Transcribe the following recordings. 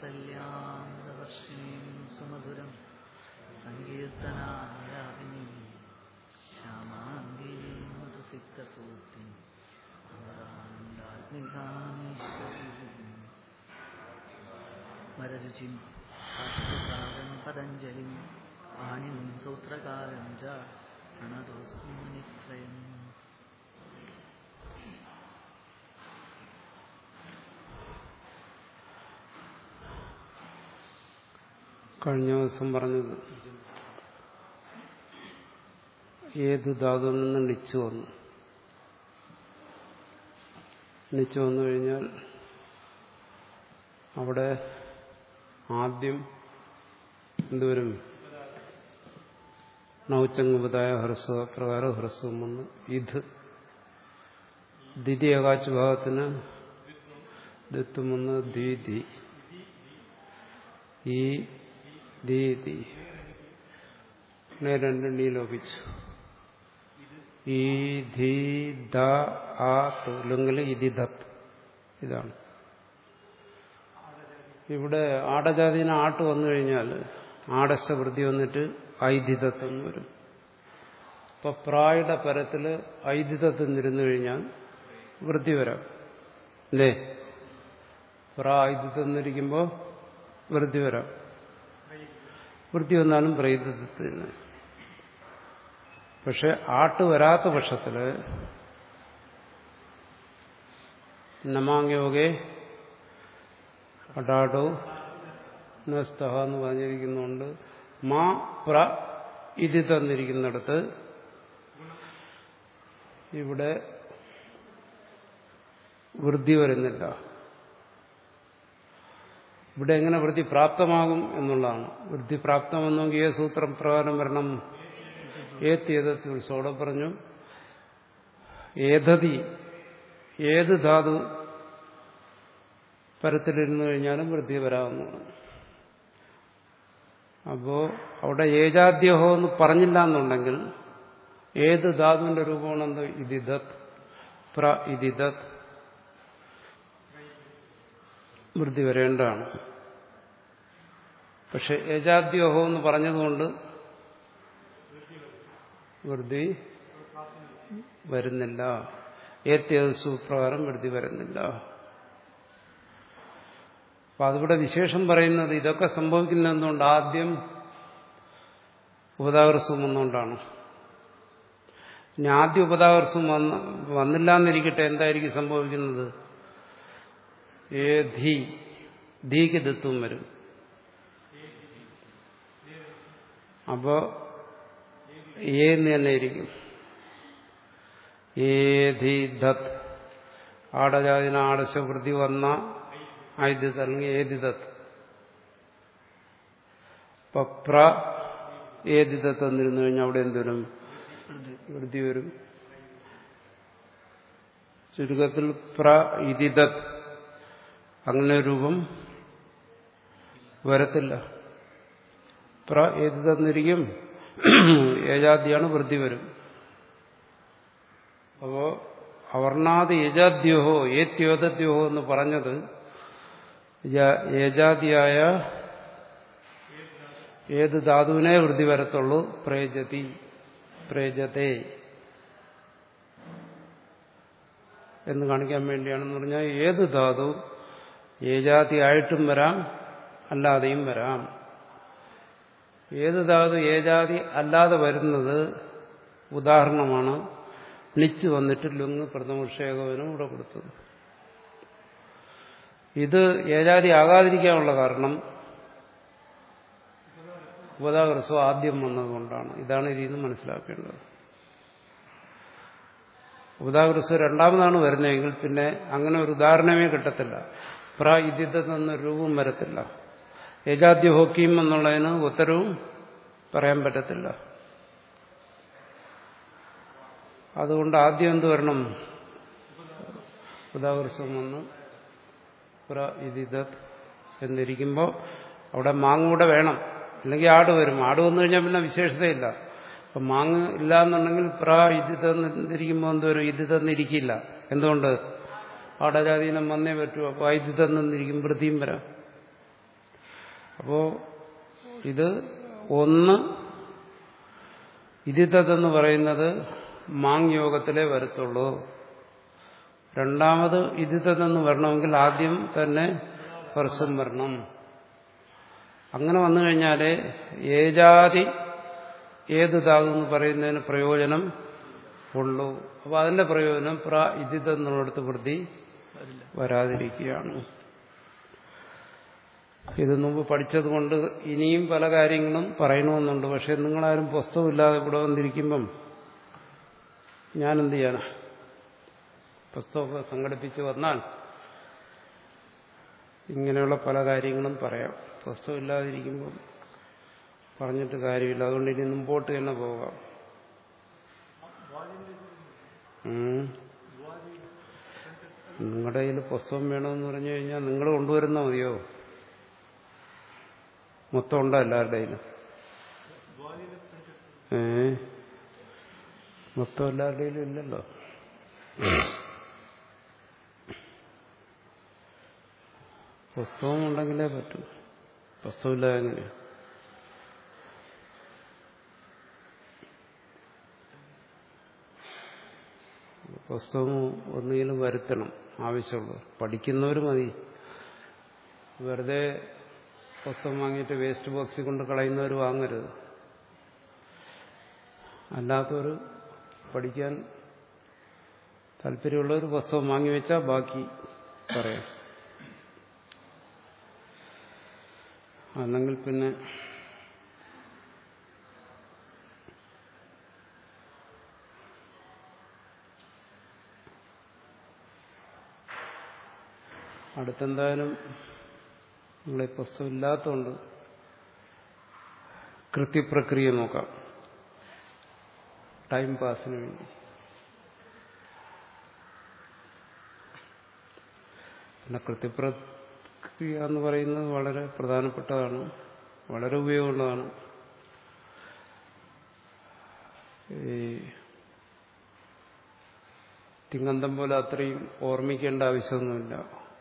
വാത്സല്യാമൃതവർഷിണീം സുമധുരം സങ്കീർത്തനായാതിനി ശ്യാമാംഗീ മധുസിക്തസൂക്തി അമരാനന്ദാത്മികാമീശ്വരീ വരരുചിം ഭാഷ്യസാരം പതഞ്ജലിം പാണിനിം സൂത്രകാരം ച പ്രണതോസ്മി മുനിത്രയം കഴിഞ്ഞ ദിവസം പറഞ്ഞത് ഏത് ധാതുവിൽ നിന്ന് ണിച്ചു വന്നു ണിച്ചു വന്നു കഴിഞ്ഞാൽ അവിടെ ആദ്യം എന്തുവരും നൗച്ചങ്ങുപതായ ഹ്രസ്വ പ്രകാരം ഹ്രസ്വം വന്ന് ഇത് ദ്വിതീയകാച്ച് ഭാഗത്തിന് ദത്വം വന്ന് ദ്വിതി ഈ ദീതി രണ്ടും നീ ലോപിച്ചു ഈ ധീ ദ ആ ലുങ്കിൽ ഇതി ധത്ത് ഇതാണ് ഇവിടെ ആടജാതിന് ആട്ട് വന്നു കഴിഞ്ഞാൽ ആടശ വൃത്തി വന്നിട്ട് ഐതിഥത്ത് എന്ന് വരും ഇപ്പൊ പ്രായുടെ പരത്തിൽ ഐതിഥത്ത് നിരുന്നു കഴിഞ്ഞാൽ വൃത്തി വരാം അല്ലേ പ്രാ ഐതിഥം എന്നിരിക്കുമ്പോൾ വൃത്തി വരാം വൃത്തി വന്നാലും പ്രൈതത്തിന് പക്ഷെ ആട്ട് വരാത്ത പക്ഷത്തില് നമാങ്യോഗെ അടാടോ നസ്തഹ എന്ന് പറഞ്ഞിരിക്കുന്നുണ്ട് മാ പ്ര ഇതി തന്നിരിക്കുന്നിടത്ത് ഇവിടെ വൃദ്ധി വരുന്നില്ല ഇവിടെ എങ്ങനെ വൃത്തി പ്രാപ്തമാകും എന്നുള്ളതാണ് വൃത്തി പ്രാപ്തമെന്നെങ്കിൽ ഏത് സൂത്രം പ്രകാരം വരണം ഏതേതത്തിൽ ഉത്സവടെ പറഞ്ഞു ഏതതി ഏത് ധാതു പരത്തിലിരുന്നു കഴിഞ്ഞാലും വൃത്തി വരാവുന്നതാണ് അപ്പോ അവിടെ ഏജാദ്യഹോ എന്ന് പറഞ്ഞില്ല എന്നുണ്ടെങ്കിൽ ഏത് ധാതുവിന്റെ രൂപമാണെന്ത് ഇതിദത്ത് പ്ര ഇതിദത്ത് വൃത്തി വരേണ്ടതാണ് പക്ഷെ ഏജാദ്യോഹോ എന്ന് പറഞ്ഞതുകൊണ്ട് വൃത്തി വരുന്നില്ല ഏത്യേത് സുപ്രകാരം വൃത്തി വരുന്നില്ല അപ്പൊ അതിവിടെ വിശേഷം പറയുന്നത് ഇതൊക്കെ സംഭവിക്കുന്ന എന്തുകൊണ്ട് ആദ്യം ഉപതാകർസവും വന്നുകൊണ്ടാണ് ഇനി ആദ്യ ഉപതാകർസവും വന്ന വന്നില്ല എന്നിരിക്കട്ടെ എന്തായിരിക്കും സംഭവിക്കുന്നത് ഏ ധീ ധീക്ക് ദത്വം വരും അപ്പോ ഏന്ന് തന്നെ ഇരിക്കും ഏധി ധത് ആടജാതിന ആടശവൃത്തി വന്ന ആയുധത്ത് അല്ലെങ്കിൽ ഏതിദത്ത് ഇപ്പൊ പ്ര ഏതിദത്ത് എന്നിരുന്നു കഴിഞ്ഞാൽ അവിടെ എന്തുവരും വൃത്തി വരും ചുരുക്കത്തിൽ പ്ര ഇതിദത്ത് അങ്ങനെ രൂപം വരത്തില്ല പ്ര ഏത് തന്നിരിക്കും ഏജാദ്യാണ് വൃത്തി വരും അപ്പോ അവർണാദ് യജാദ്യോഹോ ഏത്യോദ്യോഹോ എന്ന് പറഞ്ഞത് ഏജാതിയായ ഏത് ധാതുവിനെ വൃത്തി വരത്തുള്ളൂ പ്രേജതി പ്രേജത്തെ എന്ന് കാണിക്കാൻ വേണ്ടിയാണെന്ന് പറഞ്ഞാൽ ഏത് ധാതു ഏജാതി ആയിട്ടും വരാം അല്ലാതെയും വരാം ഏത് ധാതു ഏജാതി അല്ലാതെ വരുന്നത് ഉദാഹരണമാണ് ണിച്ച് വന്നിട്ട് ലുങ് പ്രഥമക്ഷേകവനും ഇവിടെ കൊടുത്തത് ഇത് ഏജാതി ആകാതിരിക്കാനുള്ള കാരണം ഉപതാകൃസ്വം ആദ്യം വന്നതുകൊണ്ടാണ് ഇതാണ് ഇതിൽ നിന്ന് മനസ്സിലാക്കേണ്ടത് ഉപതാകൃസ്വം രണ്ടാമതാണ് വരുന്നതെങ്കിൽ പിന്നെ അങ്ങനെ ഒരു ഉദാഹരണമേ കിട്ടത്തില്ല പ്ര ഇതിന്ന രൂപം വരത്തില്ല ഏജാദ്യ ഹോക്കിയും എന്നുള്ളതിന് ഉത്തരവും പറയാൻ പറ്റത്തില്ല അതുകൊണ്ട് ആദ്യം എന്ത് വരണം ഉദാകൃസം വന്ന് പ്ര ഇതിദത്ത് എന്നിരിക്കുമ്പോൾ അവിടെ മാങ്ങൂടെ വേണം അല്ലെങ്കിൽ ആട് വരും ആട് വന്നു കഴിഞ്ഞാൽ പിന്നെ വിശേഷതയില്ല അപ്പൊ മാങ്ങ ഇല്ല എന്നുണ്ടെങ്കിൽ പ്ര ഇത് തന്നിരിക്കുമ്പോൾ എന്ത് വരും ഇത് തന്നിരിക്കില്ല എന്തുകൊണ്ട് ആടജാതീനം വന്നേ പറ്റൂ അപ്പോൾ ഇത് തന്നിരിക്കും വൃത്തിയും വരാം അപ്പോ ഇത് ഒന്ന് ഇതിതെന്ന് പറയുന്നത് മാങ് യോഗത്തിലേ വരത്തുള്ളൂ രണ്ടാമത് ഇതിതെന്ന് വരണമെങ്കിൽ ആദ്യം തന്നെ പർശം വരണം അങ്ങനെ വന്നു കഴിഞ്ഞാലേ ഏജാതി ഏത് ധാതു എന്ന് പറയുന്നതിന് പ്രയോജനം ഉള്ളൂ അപ്പോൾ അതിന്റെ പ്രയോജനം പ്ര ഇതിതെന്നുള്ളിടത്ത് വൃത്തി വരില്ല വരാതിരിക്കുകയാണ് ഇത് മുമ്പ് പഠിച്ചതുകൊണ്ട് ഇനിയും പല കാര്യങ്ങളും പറയണമെന്നുണ്ട് പക്ഷെ നിങ്ങളാരും പുസ്തകമില്ലാതെ ഇവിടെ വന്നിരിക്കുമ്പം ഞാനെന്ത് ചെയ്യാനാ പുസ്തകമൊക്കെ സംഘടിപ്പിച്ച് വന്നാൽ ഇങ്ങനെയുള്ള പല കാര്യങ്ങളും പറയാം പുസ്തകം ഇല്ലാതിരിക്കുമ്പം പറഞ്ഞിട്ട് കാര്യമില്ല അതുകൊണ്ട് ഇനി മുമ്പോട്ട് തന്നെ പോകാം ഉം. നിങ്ങളുടെ കയ്യിൽ പുസ്തകം വേണമെന്ന് പറഞ്ഞു കഴിഞ്ഞാൽ നിങ്ങൾ കൊണ്ടുവരുന്ന മതിയോ മൊത്തം ഉണ്ടോ എല്ലാവരുടെ കയ്യിലും ഏ മൊത്തം എല്ലാവരുടെ കയ്യിലും ഇല്ലല്ലോ പുസ്തകം ഉണ്ടെങ്കിലേ പറ്റൂ പുസ്തകമില്ലാതെ എങ്ങനെയാ പുസ്തകം ഒന്നുകിലും വരുത്തണം ആവശ്യമുള്ളൂ പഠിക്കുന്നവർ മതി വെറുതെ പുസ്തകം വാങ്ങിയിട്ട് വേസ്റ്റ് ബോക്സിൽ കൊണ്ട് കളയുന്നവർ വാങ്ങരുത് അല്ലാത്തവർ പഠിക്കാൻ താല്പര്യമുള്ളവർ പുസ്തകം വാങ്ങി വെച്ചാൽ ബാക്കി പറയാം അല്ലെങ്കിൽ പിന്നെ അടുത്തെന്തായാലും നിങ്ങളെ പുസ്തകം ഇല്ലാത്തതുകൊണ്ട് കൃത്യപ്രക്രിയ നോക്കാം ടൈം പാസിന് വേണ്ടി പിന്നെ കൃത്യപ്രക്രിയ എന്ന് പറയുന്നത് വളരെ പ്രധാനപ്പെട്ടതാണ് വളരെ ഉപയോഗമുള്ളതാണ് ഈ തിങ്ങന്തം പോലെ അത്രയും ഓർമ്മിക്കേണ്ട ആവശ്യമൊന്നുമില്ല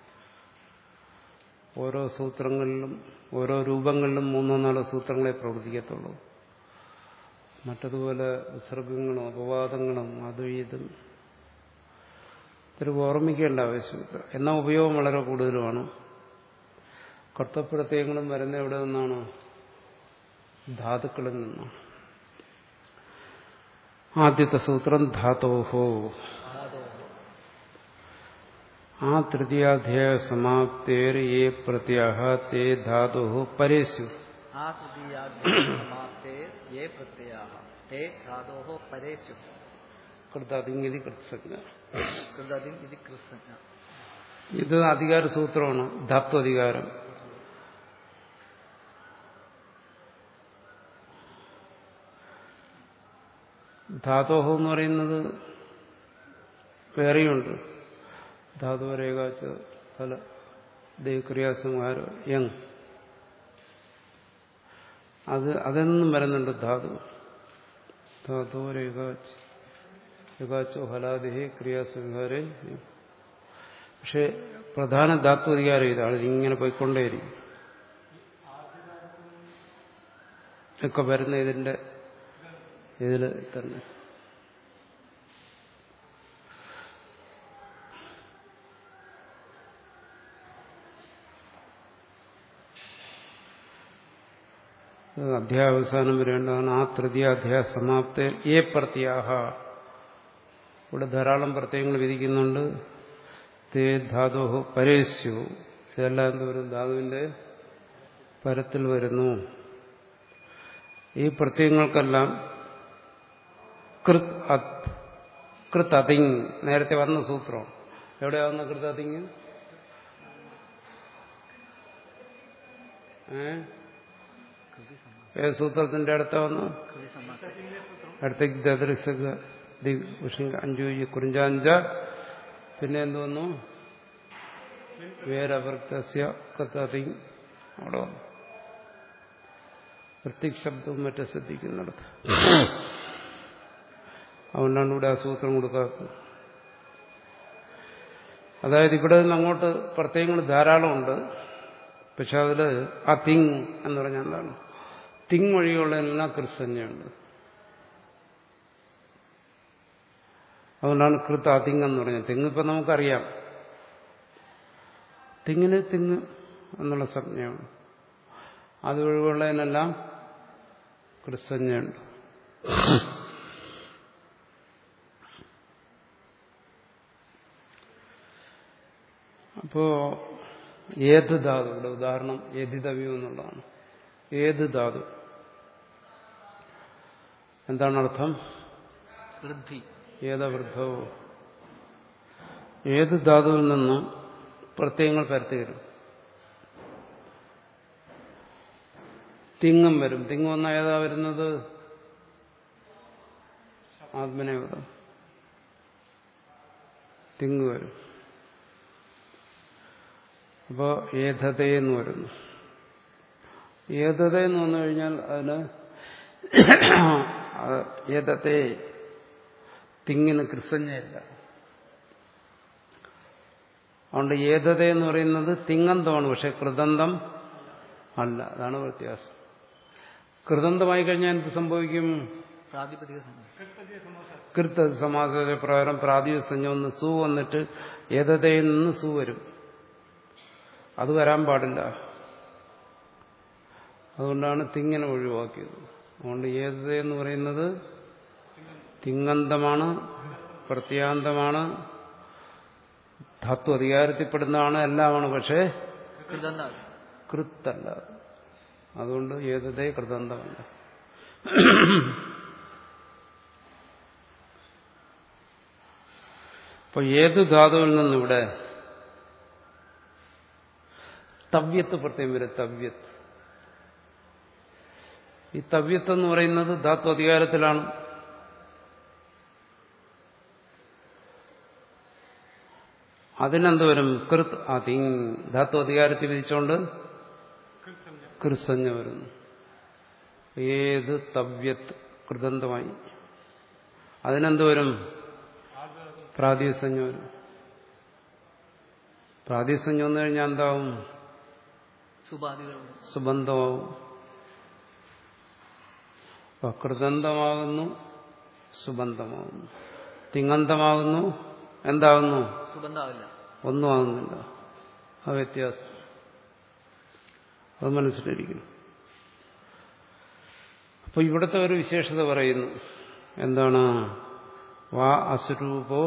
ഓരോ സൂത്രങ്ങളിലും ഓരോ രൂപങ്ങളിലും മൂന്നോ നാലോ സൂത്രങ്ങളെ പ്രവർത്തിക്കത്തുള്ളൂ മറ്റതുപോലെ വിസർഗങ്ങളും അപവാദങ്ങളും അതും ഇതും ഇത്തിരി ഓർമ്മിക്കേണ്ട ആവശ്യമില്ല എന്നാൽ ഉപയോഗം വളരെ കൂടുതലുമാണ് കർത്തപ്രത്യയങ്ങളും വരുന്ന എവിടെ നിന്നാണ് ധാതുക്കളിൽ നിന്നാണ് ആദ്യത്തെ സൂത്രം ധാതോഹോ ആ തൃതീയാധ്യായ സമാപ്തേർ ഏ പ്രത്യാഹ തേ ധാതു പരേശു ആ തൃതീയാസമാപ്തേ യേ പ്രത്യയാ തേ ധാതോ പരേഷു കൃതാതിങ്ങിതി കൃത്സജ്ഞ കൃതതിൻ ഇത് കൃത്സജ്ഞ ഇത് അധികാര സൂത്രമാണ് ധാത്വ അധികാരം ധാതോഹ എന്ന് പറയുന്നത് വേറെയുണ്ട് ധാതു രേഖാച്ച ഫല ദേവക്രിയാസംഹാരം യങ് അത് അതെന്നും വരുന്നുണ്ട് ധാതു ധാതു രേഖാച്ച് രേഖാച്ചോ ഫലാദേഹി ക്രിയാസംഹാരേ പക്ഷെ പ്രധാന ധാത്വധികാരം ഇതാണ് ഇങ്ങനെ പോയിക്കൊണ്ടേയിരിക്കും ഒക്കെ വരുന്ന ഇതിന്റെ ഇതിൽ തന്നെ അധ്യായാവസാനം വരേണ്ടതാണ് ആ തൃതീയ അധ്യായ സമാപ്ത ഏ പ്രത്യാഹ ഇവിടെ ധാരാളം പ്രത്യയങ്ങൾ വിധിക്കുന്നുണ്ട് തേ ധാതോഹു പരേസ്യു ഇതെല്ലാം എന്തോരും ധാതുവിന്റെ പരത്തിൽ വരുന്നു ഈ പ്രത്യയങ്ങൾക്കെല്ലാം കൃത് അത് കൃത് അതിങ് നേരത്തെ വന്ന സൂത്രം എവിടെയാ വന്ന കൃത് അതിങ് ഏ ഏത് സൂത്രത്തിന്റെ അടുത്ത വന്നു കൃതി സമാസം അടുത്തേക്ക് ദദൃശക അഞ്ചു കുറിഞ്ചാഞ്ച പിന്നെ എന്ത് വന്നു വേരവൃത്തസ്യ കത്തതി അവിടെ വന്നു വൃത്തിക് ശബ്ദവും മറ്റും ശ്രദ്ധിക്കുന്നിടത്ത് അതുകൊണ്ടാണ് ഇവിടെ ആ സൂത്രം കൊടുക്കാത്തത് അതായത് ഇവിടെ നിന്ന് അങ്ങോട്ട് പ്രത്യയങ്ങൾ ധാരാളമുണ്ട് പക്ഷെ അതിൽ ആ തിങ് എന്ന് പറഞ്ഞാൽ എന്താണ് തിങ് വഴിയുള്ളതിനെല്ലാം ക്രിസ്തന്യുണ്ട് അതുകൊണ്ടാണ് കൃത്ത് അതിങ് എന്ന് പറഞ്ഞത് തിങ് ഇപ്പം നമുക്കറിയാം തിങ്ങിന് തിങ് എന്നുള്ള സംജ്ഞയാണ് അതൊഴിവുള്ളതിനെല്ലാം ക്രിസ്തന്യുണ്ട് അപ്പോ ഏത് ധാതു ഇവിടെ ഉദാഹരണം ഏതിതവ്യം എന്നുള്ളതാണ് ഏത് ധാതു എന്താണ് അർത്ഥം വൃദ്ധി ഏതവൃദ്ധവോ ഏത് ധാതുവിൽ നിന്നും പ്രത്യയങ്ങൾ പരത്തി വരും തിങ്ങും വരും തിങ്ങും എന്ന ഏതാ വരുന്നത് ആത്മനേവതം തിങ്ങ് വരും അപ്പോ ഏതത എന്ന് വരുന്നു ഏതത എന്ന് വന്നു കഴിഞ്ഞാൽ അതിന് ഏതത്തെ തിങ്ങിന് കൃസഞ്ഞയില്ല അതുകൊണ്ട് ഏതത എന്ന് പറയുന്നത് തിങ്ങന്തമാണ് പക്ഷെ കൃതന്തം അല്ല അതാണ് വ്യത്യാസം കൃതന്തമായി കഴിഞ്ഞാൽ എന്ത് സംഭവിക്കും പ്രാതിപതിക സംജ്ഞ കൃത്ത സമാസത്തെ പ്രകാരം പ്രാതിപ സംജ്ഞ ഒന്ന് സു വന്നിട്ട് ഏതതയിൽ നിന്ന് സു വരും അത് വരാൻ പാടില്ല അതുകൊണ്ടാണ് തിങ്ങനെ ഒഴിവാക്കിയത് അതുകൊണ്ട് ഏതത എന്ന് പറയുന്നത് തിങ്ങന്തമാണ് പ്രത്യാന്തമാണ് ധാത്തു അധികാരത്തിൽപ്പെടുന്നതാണ് എല്ലാമാണ് പക്ഷേ കൃതന്താവ് കൃത്തല്ല അതുകൊണ്ട് ഏതതേ കൃതന്തമല്ല അപ്പൊ ഏത് ധാതുവിൽ നിന്നിവിടെ തവ്യത്ത് പ്രത്യേകം വരും തവ്യത്ത് ഈ തവ്യത്ത് എന്ന് പറയുന്നത് ധാത്തു അധികാരത്തിലാണ് അതിനെന്ത് വരും കൃത് അതിങ് ധാത്തു അധികാരത്തിൽ വിധിച്ചുകൊണ്ട് കൃസഞ്ജ വരുന്നു ഏത് തവ്യത്ത് കൃതന്തമായി അതിനെന്ത് വരും പ്രാതിസഞ്ജ വരും പ്രാതിസഞ്ജ വന്നു കഴിഞ്ഞാൽ എന്താവും സുബാദികളുണ്ട് സുബന്ധമാവും അപ്പൊ കൃതന്തമാകുന്നു സുബന്ധമാകുന്നു തിങ്ങന്തമാകുന്നു എന്താകുന്നു സുബന്ധാവില്ല ഒന്നും ആകുന്നില്ല ആ വ്യത്യാസം അത് മനസ്സിലിരിക്കുന്നു അപ്പൊ ഇവിടുത്തെ ഒരു വിശേഷത പറയുന്നു എന്താണ് വാ അസുരൂപോ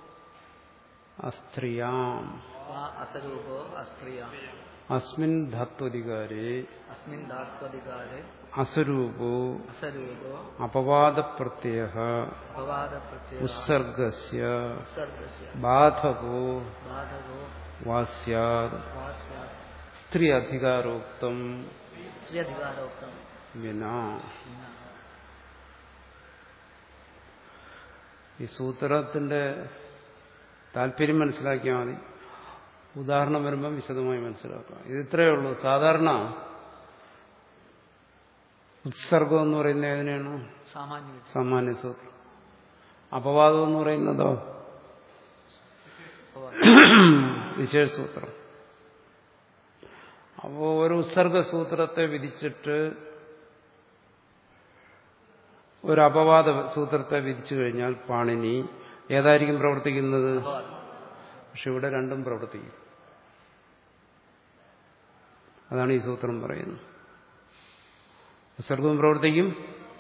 അസ്ത്രിയാം വാ അസരൂപോ അസ്ത്രിയ അസ്മിൻ ധാത്വധികാരേ അസ്മിൻ ധാത്വധികാരെ അസുരൂപോ അസരൂപോ അപവാദപ്രത്യയ അപവാദ പ്രത്യയ ഉത്സർഗസ്യ ഉത്സർഗസ്യ ബാധകോ ബാധകോ വാസ്യാത് വാസ്യ സ്ത്രീ അധികാരോക്തം സ്വധികാരോക്തം വിനാ ഈ സൂത്രത്തിന്റെ താല്പര്യം മനസ്സിലാക്കിയാൽ മതി ഉദാഹരണം വരുമ്പം വിശദമായി മനസ്സിലാക്കാം ഇത് ഇത്രയേ ഉള്ളൂ സാധാരണ ഉത്സർഗം എന്ന് പറയുന്നത് ഏതിനാണ് സാമാന്യ വിധി. സാമാന്യ സൂത്രം അപവാദം എന്ന് പറയുന്നതോ വിശേഷ സൂത്രം അപ്പോ ഒരു ഉത്സർഗ സൂത്രത്തെ വിധിച്ചിട്ട് ഒരു അപവാദ സൂത്രത്തെ വിധിച്ചു കഴിഞ്ഞാൽ പാണിനി ഏതായിരിക്കും പ്രവർത്തിക്കുന്നത് അപവാദം. പക്ഷെ ഇവിടെ രണ്ടും പ്രവർത്തിക്കും അതാണ് ഈ സൂത്രം പറയുന്നത് ഉത്സർഗവും പ്രവർത്തിക്കും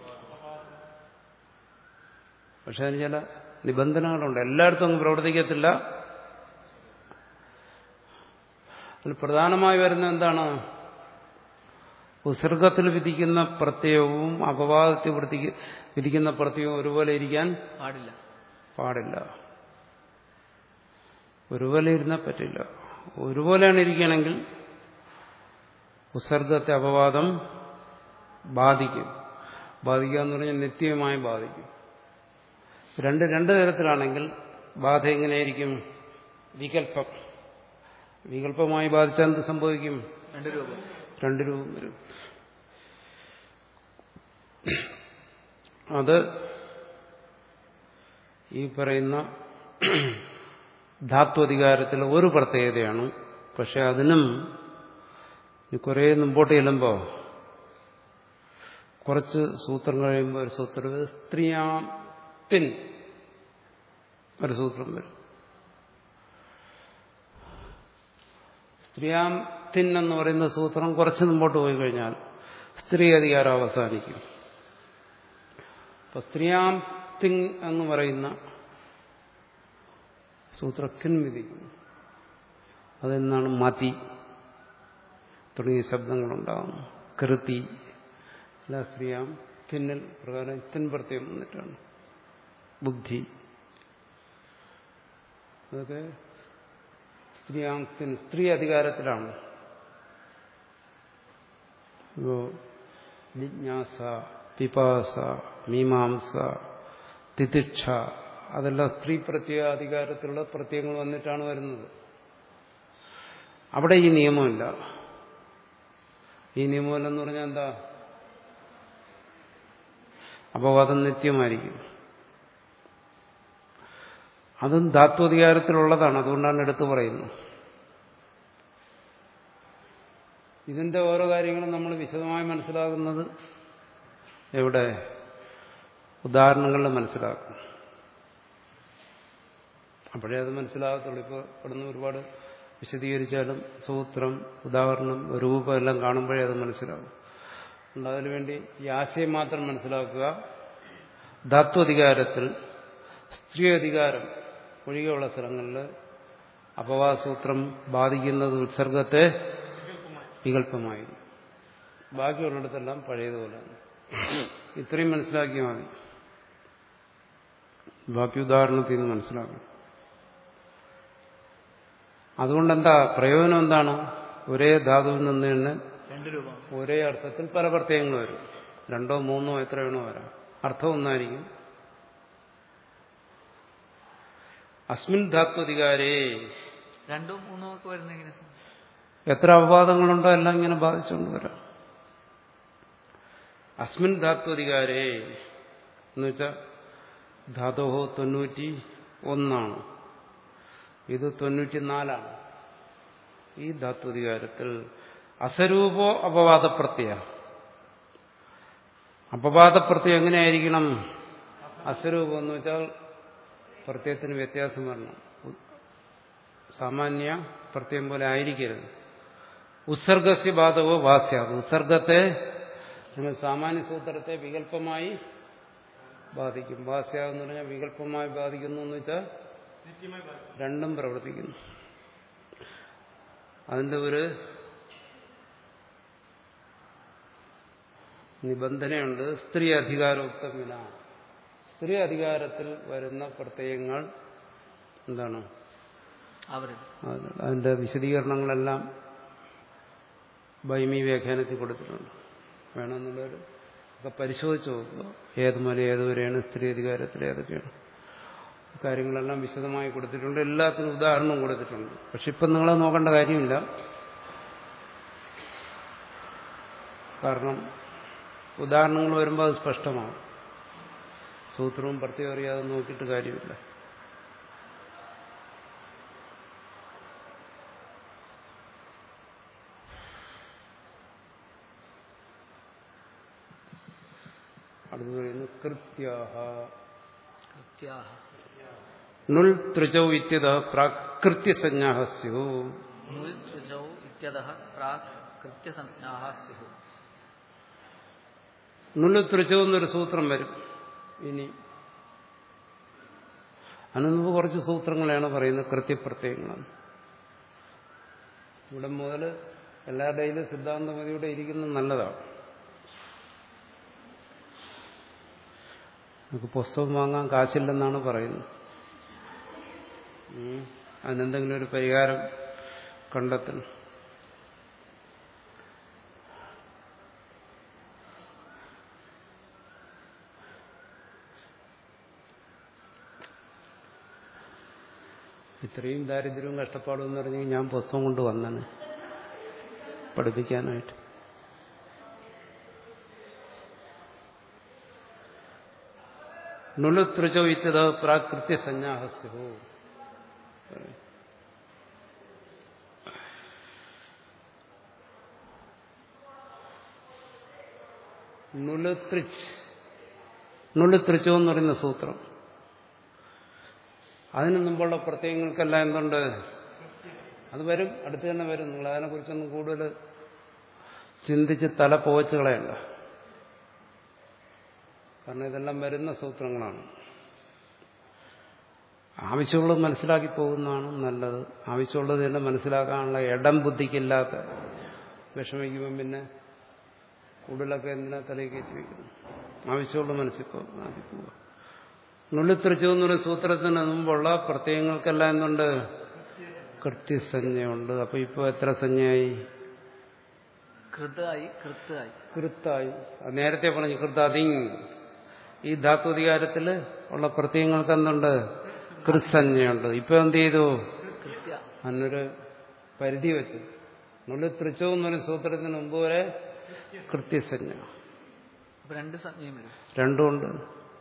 പക്ഷെ അതിന് ചില നിബന്ധനകളുണ്ട് എല്ലായിടത്തും അങ്ങ് പ്രവർത്തിക്കത്തില്ല അതിൽ പ്രധാനമായി വരുന്ന എന്താണ് ഉസർഗത്തിൽ വിധിക്കുന്ന പ്രത്യയവും അപവാദത്തിൽ വൃത്തിക്ക് വിധിക്കുന്ന പ്രത്യയവും ഒരുപോലെ ഇരിക്കാൻ പാടില്ല പാടില്ല ഒരുപോലെ ഇരുന്നാൽ പറ്റില്ല ഒരുപോലെയാണ് ഇരിക്കുകയാണെങ്കിൽ ഉസർഗത്തെ അപവാദം ബാധിക്കും ബാധിക്കുക എന്ന് പറഞ്ഞാൽ നിത്യമായി ബാധിക്കും രണ്ട് രണ്ട് തരത്തിലാണെങ്കിൽ ബാധ എങ്ങനെയായിരിക്കും വികല്പം വികല്പമായി ബാധിച്ചാൽ എന്ത് സംഭവിക്കും രണ്ട് രൂപം രണ്ട് രൂപം വരും അത് ഈ പറയുന്ന ധാത്വധികാരത്തിലെ ഒരു പ്രത്യേകതയാണ് പക്ഷെ അതിനും ഇനി കുറേ മുമ്പോട്ട് ചെല്ലുമ്പോൾ കുറച്ച് സൂത്രം കഴിയുമ്പോൾ ഒരു സൂത്രം വരും. സ്ത്രീയാം തിൻ ഒരു സൂത്രം വരും സ്ത്രീയാം തിൻ എന്ന് പറയുന്ന സൂത്രം കുറച്ച് മുമ്പോട്ട് പോയി കഴിഞ്ഞാൽ സ്ത്രീ അധികാരം അവസാനിക്കും അപ്പൊ സ്ത്രീയാം തിൻ എന്ന് പറയുന്ന സൂത്രത്തിൻ വിധിക്കുന്നു അതെന്നാണ് മതി തുടങ്ങിയ ശബ്ദങ്ങളുണ്ടാകുന്നു കൃതി എല്ലാ സ്ത്രീയാം തിന്നൽ പ്രകാരം തിൻ പ്രത്യം വന്നിട്ടാണ് ബുദ്ധി അതൊക്കെ സ്ത്രീയാം തിൻ സ്ത്രീ അധികാരത്തിലാണ് ഇപ്പോ ജിജ്ഞാസ പിപാസ മീമാംസ തിതിക്ഷ അതെല്ലാം സ്ത്രീ പ്രത്യേക അധികാരത്തിലുള്ള പ്രത്യയങ്ങൾ വന്നിട്ടാണ് വരുന്നത് അവിടെ ഈ നിയമമില്ല ഈ നിയമമില്ലെന്ന് പറഞ്ഞാൽ എന്താ അപവാദം നിത്യമായിരിക്കും അതും ധാത്വധികാരത്തിലുള്ളതാണ് അതുകൊണ്ടാണ് എടുത്തു പറയുന്നത് ഇതിന്റെ ഓരോ കാര്യങ്ങളും നമ്മൾ വിശദമായി മനസ്സിലാകുന്നത് എവിടെ ഉദാഹരണങ്ങളിൽ മനസ്സിലാക്കും അപ്പോഴേ അത് മനസ്സിലാകത്തുള്ളൂ ഇപ്പോൾ ഇവിടുന്ന് ഒരുപാട് വിശദീകരിച്ചാലും സൂത്രം ഉദാഹരണം രൂപം എല്ലാം കാണുമ്പോഴേ അത് മനസ്സിലാകും അതുകൊണ്ട് അതിനുവേണ്ടി ഈ ആശയം മാത്രം മനസ്സിലാക്കുക ധാത്വധികാരത്തിൽ സ്ത്രീ അധികാരം ഒഴികെയുള്ള സ്ഥലങ്ങളിൽ അപവാസൂത്രം ബാധിക്കുന്നത് ഉത്സർഗത്തെ വികല്പമായി ബാക്കിയുള്ളിടത്തെല്ലാം പഴയതുപോലെയാണ് ഇത്രയും മനസ്സിലാക്കിയാൽ മതി ബാക്കി ഉദാഹരണത്തിൽ നിന്ന് മനസ്സിലാക്കണം അതുകൊണ്ടെന്താ പ്രയോജനം എന്താണ് ഒരേ ധാതുവിൽ നിന്ന് തന്നെ രണ്ട് രൂപം ഒരേ അർത്ഥത്തിൽ പല പ്രത്യയങ്ങൾ വരും രണ്ടോ മൂന്നോ എത്ര വേണോ വരാം അർത്ഥം ഒന്നായിരിക്കും അസ്മിൻ ധാത്വധികാരേ രണ്ടോ മൂന്നോ ഒക്കെ വരുന്ന എങ്ങനെ സ്വാമി? എത്ര അപവാദങ്ങളുണ്ടോ എല്ലാം ഇങ്ങനെ ബാധിച്ചുകൊണ്ട് വരാം അസ്മിൻ ധാത്വധികാരേ എന്ന് വെച്ചാൽ ധാതോഹോ തൊണ്ണൂറ്റി ഒന്നാണ് ഇത് തൊണ്ണൂറ്റിനാലാണ് ഈ ധാത്വധികാരത്തിൽ അസരൂപോ അപവാദപ്രത്യ അപവാദപ്രത്യം എങ്ങനെയായിരിക്കണം അസരൂപം എന്ന് വെച്ചാൽ പ്രത്യയത്തിന് വ്യത്യാസം വരണം സാമാന്യ പ്രത്യയം പോലെ ആയിരിക്കരുത് ഉത്സർഗസ്യ ബാധവോ ഭാസ്യാത് ഉത്സർഗത്തെ നിങ്ങൾ സാമാന്യ സൂത്രത്തെ വികല്പമായി ബാധിക്കും ഭാസ്യാന്ന് പറഞ്ഞാൽ വികല്പമായി ബാധിക്കുന്നു എന്ന് വെച്ചാൽ രണ്ടും പ്രവർത്തിക്കുന്നു അതിന്റെ ഒരു നിബന്ധനയുണ്ട് സ്ത്രീ അധികാരോക്തമിന സ്ത്രീ അധികാരത്തിൽ വരുന്ന പ്രത്യയങ്ങൾ എന്താണ് അവരുടെ അത് അതിന്റെ വിശദീകരണങ്ങളെല്ലാം ബൈമി വ്യാഖ്യാനത്തിൽ കൊടുത്തിട്ടുണ്ട് വേണമെന്നുള്ളവർ ഒക്കെ പരിശോധിച്ച് നോക്കുക ഏത് മുതൽ ഏതുവരെയാണ് സ്ത്രീ അധികാരത്തിൽ ഏതൊക്കെയാണ് കാര്യങ്ങളെല്ലാം വിശദമായി കൊടുത്തിട്ടുണ്ട് എല്ലാത്തിനും ഉദാഹരണവും കൊടുത്തിട്ടുണ്ട് പക്ഷെ ഇപ്പം നിങ്ങളെ നോക്കേണ്ട കാര്യമില്ല കാരണം ഉദാഹരണങ്ങൾ വരുമ്പോൾ അത് സ്പഷ്ടമാവും സൂത്രവും പ്രത്യേകം അറിയാതെ നോക്കിയിട്ട് കാര്യമില്ല അടുത്ത് പറയുന്നു കൃത്യാഹ കൃത്യാഹ നുൽ ത്രിജൗ ഇത്യത പ്രാകൃത്യസഞ്ജാഹ സ്യു നുൽ ത്രിജൗ ഇത്യതഃ പ്രാക് കൃത്യസംജ്ഞാഃ സ്യുഃ നുൽ ത്രിജൗ എന്നൊരു സൂത്രം വരും ഇനി അതിന് മുമ്പ് കുറച്ച് സൂത്രങ്ങളെയാണ് പറയുന്നത് കൃത്യപ്രത്യയങ്ങളാണ് ഇവിടെ മുതൽ എല്ലാവരുടെയിലും സിദ്ധാന്തമതിയുടെ ഇരിക്കുന്നത് നല്ലതാണ് നമുക്ക് പുസ്തകം വാങ്ങാൻ കാശില്ലെന്നാണ് പറയുന്നത് ഉം. അതിനെന്തെങ്കിലും ഒരു പരിഹാരം കണ്ടെത്തണം ഇത്രയും ദാരിദ്ര്യവും കഷ്ടപ്പാടും എന്ന് പറഞ്ഞ് ഞാൻ പുസ്തകം കൊണ്ട് വന്നാണ് പഠിപ്പിക്കാനായിട്ട് നുലുത്രിജോ ഇത്യത പ്രാകൃത്യ സന്യാഹസ്യഹോ നുലുത്രിച്ച് നുലുത്രിച്ചു എന്ന് പറയുന്ന സൂത്രം അതിനു മുമ്പുള്ള പ്രത്യയങ്ങൾക്കെല്ലാം എന്തുണ്ട് അത് വരും അടുത്ത് തന്നെ വരും നിങ്ങൾ അതിനെക്കുറിച്ചൊന്നും കൂടുതൽ ചിന്തിച്ച് തല പോവച്ച് കളയണ്ട കാരണം ഇതെല്ലാം വരുന്ന സൂത്രങ്ങളാണ് ആവശ്യമുള്ളത് മനസ്സിലാക്കി പോകുന്നതാണ് നല്ലത് ആവശ്യമുള്ളത് തന്നെ മനസ്സിലാക്കാനുള്ള ഇടം ബുദ്ധിക്കില്ലാത്ത വിഷമിക്കുമ്പം പിന്നെ കൂടുതലൊക്കെ എന്തിനാ തലയിൽ കയറ്റി വയ്ക്കുന്നു ആവശ്യമുള്ള മനസ്സിപ്പോ ആദ്യം പോവുക നുള്ളിത്തെറിച്ചു എന്നൊരു സൂത്രത്തിന് മുമ്പുള്ള പ്രത്യയങ്ങൾക്കെല്ലാം എന്തുണ്ട് കൃത്യസഞ്ജയുണ്ട് അപ്പൊ ഇപ്പൊ എത്ര സഞ്ജയായി കൃതായി കൃത്തായി കൃത്തായി അത് നേരത്തെ പറഞ്ഞു കൃതാതിങ് ഈ ധാത്വധികാരത്തിൽ ഉള്ള പ്രത്യയങ്ങൾക്ക് എന്തുണ്ട് കൃസഞ്ജയുണ്ട് ഇപ്പൊ എന്ത് ചെയ്തു കൃത്യ അതിനൊരു പരിധി വെച്ചു നുള്ളി തൃച്ചോ എന്നൊരു സൂത്രത്തിന് മുമ്പ് വരെ കൃത്യസഞ്ജ അപ്പൊ രണ്ട് സംജ്ഞയും വരും രണ്ടുമുണ്ട്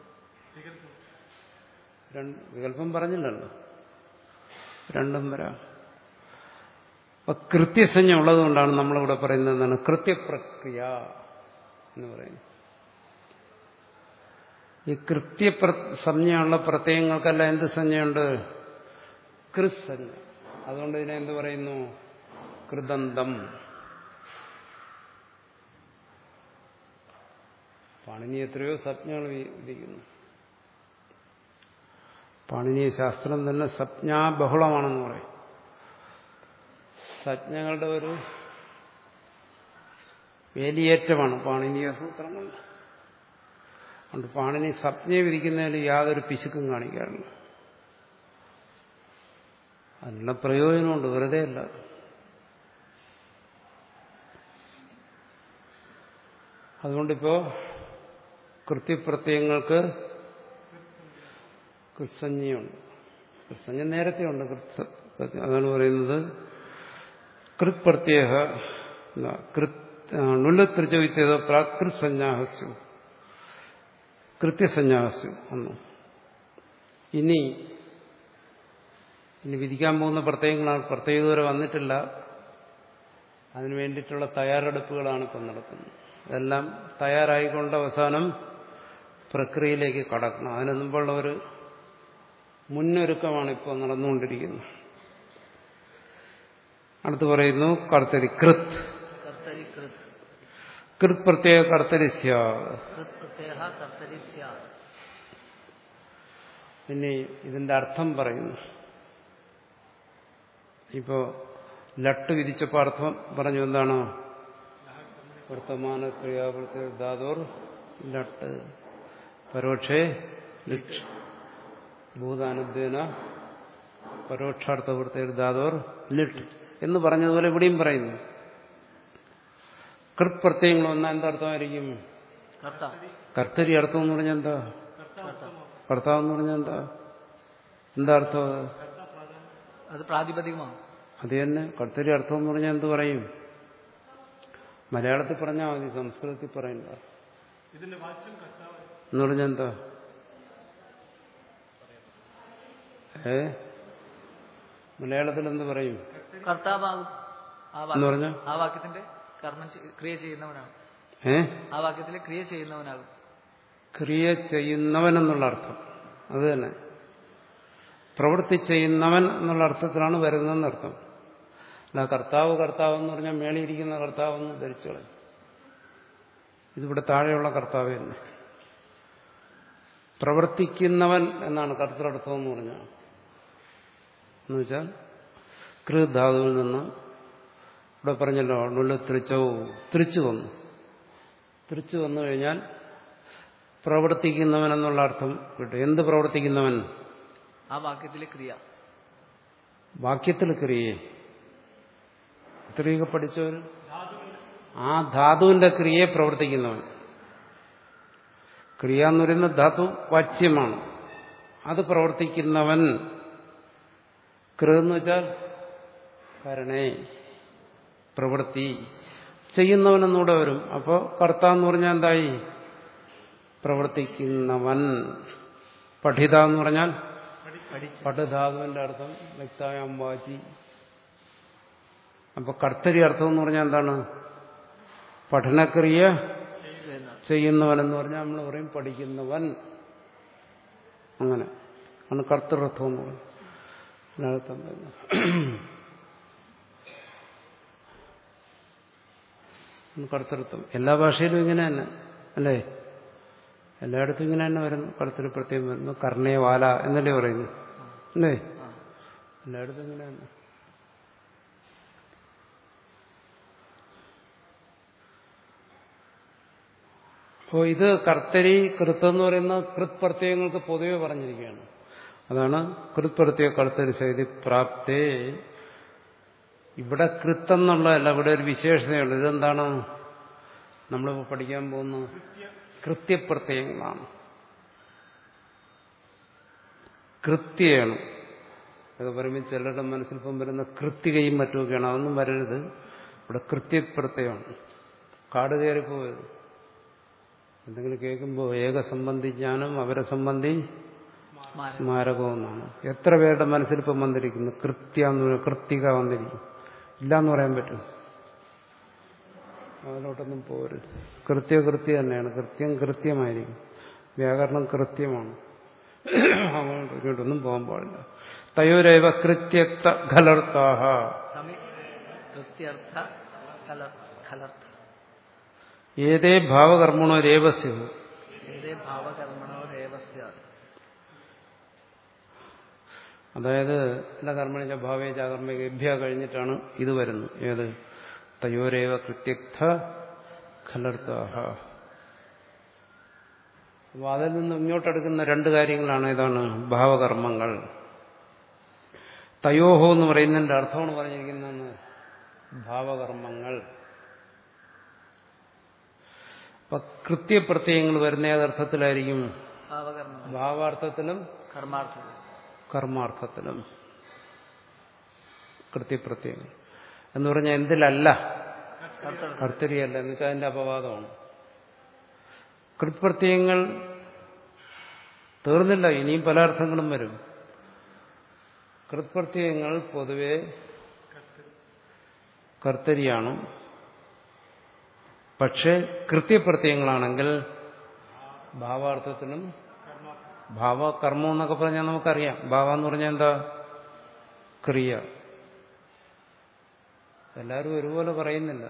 രണ്ട് വികല്പം പറഞ്ഞില്ലല്ലോ രണ്ടും വരാം അപ്പൊ കൃത്യസഞ്ജ ഉള്ളതുകൊണ്ടാണ് നമ്മളിവിടെ പറയുന്നത് എന്താണ് കൃത്യപ്രക്രിയ എന്ന് പറയുന്നത് ഈ കൃത്യപ്ര സംജ്ഞയുള്ള പ്രത്യയങ്ങൾക്കെല്ലാം എന്ത് സംജ്ഞയുണ്ട് കൃസഞ്ജ അതുകൊണ്ട് ഇതിനെ എന്ത് പറയുന്നു കൃതന്തം പാണിനി എത്രയോ സംജ്ഞകൾ വിധിക്കുന്നു പാണിനീയ ശാസ്ത്രം തന്നെ സംജ്ഞാബഹുളമാണെന്ന് പറയും സംജ്ഞകളുടെ ഒരു വേലിയേറ്റമാണ് പാണിനീയ സൂത്രങ്ങൾ അതുകൊണ്ട് പാണിനി സംജ്ഞയെ വിധിക്കുന്നതിൽ യാതൊരു പിശുക്കും കാണിക്കാറില്ല അതിനുള്ള പ്രയോജനമുണ്ട് വെറുതെ അല്ല അതുകൊണ്ടിപ്പോ കൃത്യപ്രത്യയങ്ങൾക്ക് കൃത്സഞ്ജയുണ്ട് കൃത്സഞ്ജ നേരത്തെ ഉണ്ട് കൃത്സ അതാണ് പറയുന്നത് കൃത് പ്രത്യേക നുല്ലത്രിചവിത്യത പ്രാകൃത് സഞ്ജാഹസ്യം കൃത്യസഞ്ജാഹസ്യം അന്നു ഇനി ഇനി വിധിക്കാൻ പോകുന്ന പ്രത്യയങ്ങളാണ് പ്രത്യേക ഇതുവരെ വന്നിട്ടില്ല അതിനു വേണ്ടിയിട്ടുള്ള തയ്യാറെടുപ്പുകളാണ് ഇപ്പം നടക്കുന്നത് ഇതെല്ലാം തയ്യാറായിക്കൊണ്ട് അവസാനം പ്രക്രിയയിലേക്ക് കടക്കണം അതിനു മുമ്പുള്ള ഒരു മുന്നൊരുക്കമാണ് ഇപ്പോൾ നടന്നുകൊണ്ടിരിക്കുന്നത് അടുത്ത് പറയുന്നു കർത്തരി കൃത് കർത്തരി കൃത് കൃത് പ്രത്യേക കർത്തരി കൃത് പ്രത്യയ കർത്തരി സ്യാത് പിന്നെ ഇതിന്റെ അർത്ഥം പറയുന്നു ഇപ്പോ ലട്ട് വിധിച്ചപ്പോൾ അർത്ഥം പറഞ്ഞു എന്താണ് വർത്തമാന ക്രിയാപ്രത്യ ധാതോർ ലട്ട് പരോക്ഷേ ലിക്ഷ് ഭൂതാനുദ്വേന പരോക്ഷാർത്ഥവൃത്തി ധാതോർ ലിട്ട് എന്ന് പറഞ്ഞതുപോലെ ഇവിടെയും പറയുന്നു കൃത് പ്രത്യയങ്ങൾ വന്നാൽ എന്താ അർത്ഥമായിരിക്കും കർത്ത കർത്തരി അർത്ഥം എന്ന് പറഞ്ഞാൽ എന്താ കർത്താവ് എന്ന് പറഞ്ഞാൽ എന്താ എന്താ അർത്ഥം അത്? അത് പ്രാതിപതികമാണ് അത് തന്നെ കർത്തരി അർത്ഥം എന്ന് പറഞ്ഞാൽ എന്ത് പറയും മലയാളത്തിൽ പറഞ്ഞാൽ മതി സംസ്കൃതത്തിൽ പറയണ്ട എന്ന് പറഞ്ഞാൽ എന്താ ഏ മലയാളത്തിൽ എന്ത് പറയും കർത്താവാകും ആ എന്ന് വാക്യം പറഞ്ഞ ആ വാക്യത്തിന്റെ കർമ്മം ചെയ്- ക്രിയ ചെയ്യുന്നവനാണ് ഏ ആ വാക്യത്തിൽ ക്രിയ ചെയ്യുന്നവനാകും ക്രിയ ചെയ്യുന്നവൻ എന്നുള്ള അർത്ഥം അത് തന്നെ പ്രവൃത്തി ചെയ്യുന്നവൻ എന്നുള്ള അർത്ഥത്തിലാണ് വരുന്നതെന്ന് അർത്ഥം അല്ല കർത്താവ് കർത്താവ് എന്ന് പറഞ്ഞാൽ മേളിയിരിക്കുന്ന കർത്താവ് എന്ന് ധരിച്ചോളെ ഇതിവിടെ താഴെയുള്ള കർത്താവ് തന്നെ പ്രവർത്തിക്കുന്നവൻ എന്നാണ് കർത്തൃർത്ഥം എന്ന് പറഞ്ഞാൽ എന്ന് വെച്ചാൽ കൃധാതുവിൽ നിന്ന് ഇവിടെ പറഞ്ഞല്ലോ നുള്ളു തൃച്ചോ തിരിച്ചു വന്നു തിരിച്ചു വന്നു കഴിഞ്ഞാൽ പ്രവർത്തിക്കുന്നവൻ എന്നുള്ള അർത്ഥം കിട്ടും എന്ത് പ്രവർത്തിക്കുന്നവൻ ആ വാക്യത്തിലെ ക്രിയ വാക്യത്തിൽ ക്രിയയെ ഇത്രയൊക്കെ പഠിച്ചവർ ആ ധാതുവിന്റെ ക്രിയയെ പ്രവർത്തിക്കുന്നവൻ ക്രിയ എന്ന് പറയുന്ന ധാതു വാച്യമാണ് അത് പ്രവർത്തിക്കുന്നവൻ കൃ എന്ന് വെച്ചാൽ കരണേ പ്രവൃത്തി ചെയ്യുന്നവനെന്നൂടെ വരും അപ്പോൾ കർത്ത എന്ന് പറഞ്ഞാൽ എന്തായി പ്രവർത്തിക്കുന്നവൻ പഠിത എന്ന് പറഞ്ഞാൽ പഠിച്ച് പടുധാതുവിന്റെ അർത്ഥം വ്യക്തമായ അമ്പാചി അപ്പൊ കർത്തരി അർത്ഥം എന്ന് പറഞ്ഞാൽ എന്താണ് പഠനക്രിയ ചെയ്യുന്ന ചെയ്യുന്നവൻ എന്ന് പറഞ്ഞാൽ നമ്മൾ പറയും പഠിക്കുന്നവൻ അങ്ങനെ ആണ് കർത്തൃത്വം എന്ന് പറയും അതിനർത്ഥം വരുന്നത് കർത്തൃത്വം എല്ലാ ഭാഷയിലും ഇങ്ങനെ തന്നെ അല്ലേ എല്ലായിടത്തും ഇങ്ങനെ തന്നെ വരുന്നു കർത്തൃ പ്രത്യേകം വരുന്നു കർണേ വാല എന്നല്ലേ പറയുന്നു അല്ലേ ആ എല്ലായിടത്തും ഇങ്ങനെ തന്നെ അപ്പോൾ ഇത് കർത്തരി കൃത്ത് എന്ന് പറയുന്ന കൃത് പ്രത്യയങ്ങൾക്ക് പൊതുവെ പറഞ്ഞിരിക്കുകയാണ് അതാണ് കൃത് പ്രത്യയ കർത്തരി ശൈതി പ്രാപ്തേ ഇവിടെ കൃത്തെന്നുള്ളതല്ല ഇവിടെ ഒരു വിശേഷതയുണ്ട് ഇതെന്താണ് നമ്മളിപ്പോൾ പഠിക്കാൻ പോകുന്ന കൃത്യപ്രത്യയങ്ങളാണ് കൃത്യമാണ് അതൊക്കെ പറയുമ്പോൾ ചിലരുടെ മനസ്സിൽ ഇപ്പം വരുന്ന കൃത്യകയും മറ്റുമൊക്കെയാണ് അതൊന്നും വരരുത് ഇവിടെ കൃത്യപ്രത്യയമാണ് കാട് കയറിപ്പോയത് എന്തെങ്കിലും കേൾക്കുമ്പോൾ ഏകസംബന്ധി ജ്ഞാനം അവരെ സംബന്ധി സ്മാരകം സ്മാരകം എന്നാണ് എത്ര പേരുടെ മനസ്സിൽ ഇപ്പം വന്നിരിക്കുന്നു കൃത്യ എന്ന് പറയുന്നത് കൃത്തിക വന്നിരിക്കും ഇല്ല എന്ന് പറയാൻ പറ്റും അതിലോട്ടൊന്നും പോരുത് കൃത്യകൃത്യ തന്നെയാണ് കൃത്യം കൃത്യമായിരിക്കും വ്യാകരണം കൃത്യമാണ് അങ്ങോട്ട് ഇങ്ങോട്ടൊന്നും പോകാൻ പാടില്ല തയോരേവ കൃത്യക്ത ഖലർത്താഹ സമി കൃത്യർത്ഥ കലർ ഖലർത്ഥ ഏതേ ഭാവകർമ്മണോ രേവസ്യു ഏതേ ഭാവകർമ്മണോ രേവസ്യ അതായത് എല്ലാ കർമ്മണിച്ച ഭാവേജ കർമ്മ ഗഭ്യ കഴിഞ്ഞിട്ടാണ് ഇത് വരുന്നത് ഏത് തയോരേവ കൃത്യക്ത ഖലർത്താഹ അപ്പൊ അതിൽ നിന്ന് ഇങ്ങോട്ടെടുക്കുന്ന രണ്ട് കാര്യങ്ങളാണ് ഇതാണ് ഭാവകർമ്മങ്ങൾ തയോഹോ എന്ന് പറയുന്നതിന്റെ അർത്ഥമാണ് പറഞ്ഞിരിക്കുന്നതെന്ന് ഭാവകർമ്മങ്ങൾ അപ്പൊ കൃത്യപ്രത്യയങ്ങൾ വരുന്ന ഏതർത്ഥത്തിലായിരിക്കും ഭാവകർമ്മങ്ങൾ ഭാവാർത്ഥത്തിലും കർമാർത്ഥം കർമാർത്ഥത്തിലും കൃത്യപ്രത്യയങ്ങൾ എന്ന് പറഞ്ഞാൽ എന്തിലല്ല കർത്തൃ കർത്തരിയല്ല എന്ന് വെച്ചാൽ അതിന്റെ അപവാദമാണ് കൃത്പ്രത്യയങ്ങൾ തീർന്നില്ല ഇനിയും പല അർത്ഥങ്ങളും വരും കൃത്പ്രത്യയങ്ങൾ പൊതുവെ കർത്തരിയാണ് പക്ഷേ കൃത്യപ്രത്യയങ്ങളാണെങ്കിൽ ഭാവാർത്ഥത്തിനും ഭാവ കർമ്മം എന്നൊക്കെ പറഞ്ഞാൽ നമുക്കറിയാം ഭാവ എന്ന് പറഞ്ഞാൽ എന്താ ക്രിയ എല്ലാവരും ഒരുപോലെ പറയുന്നില്ല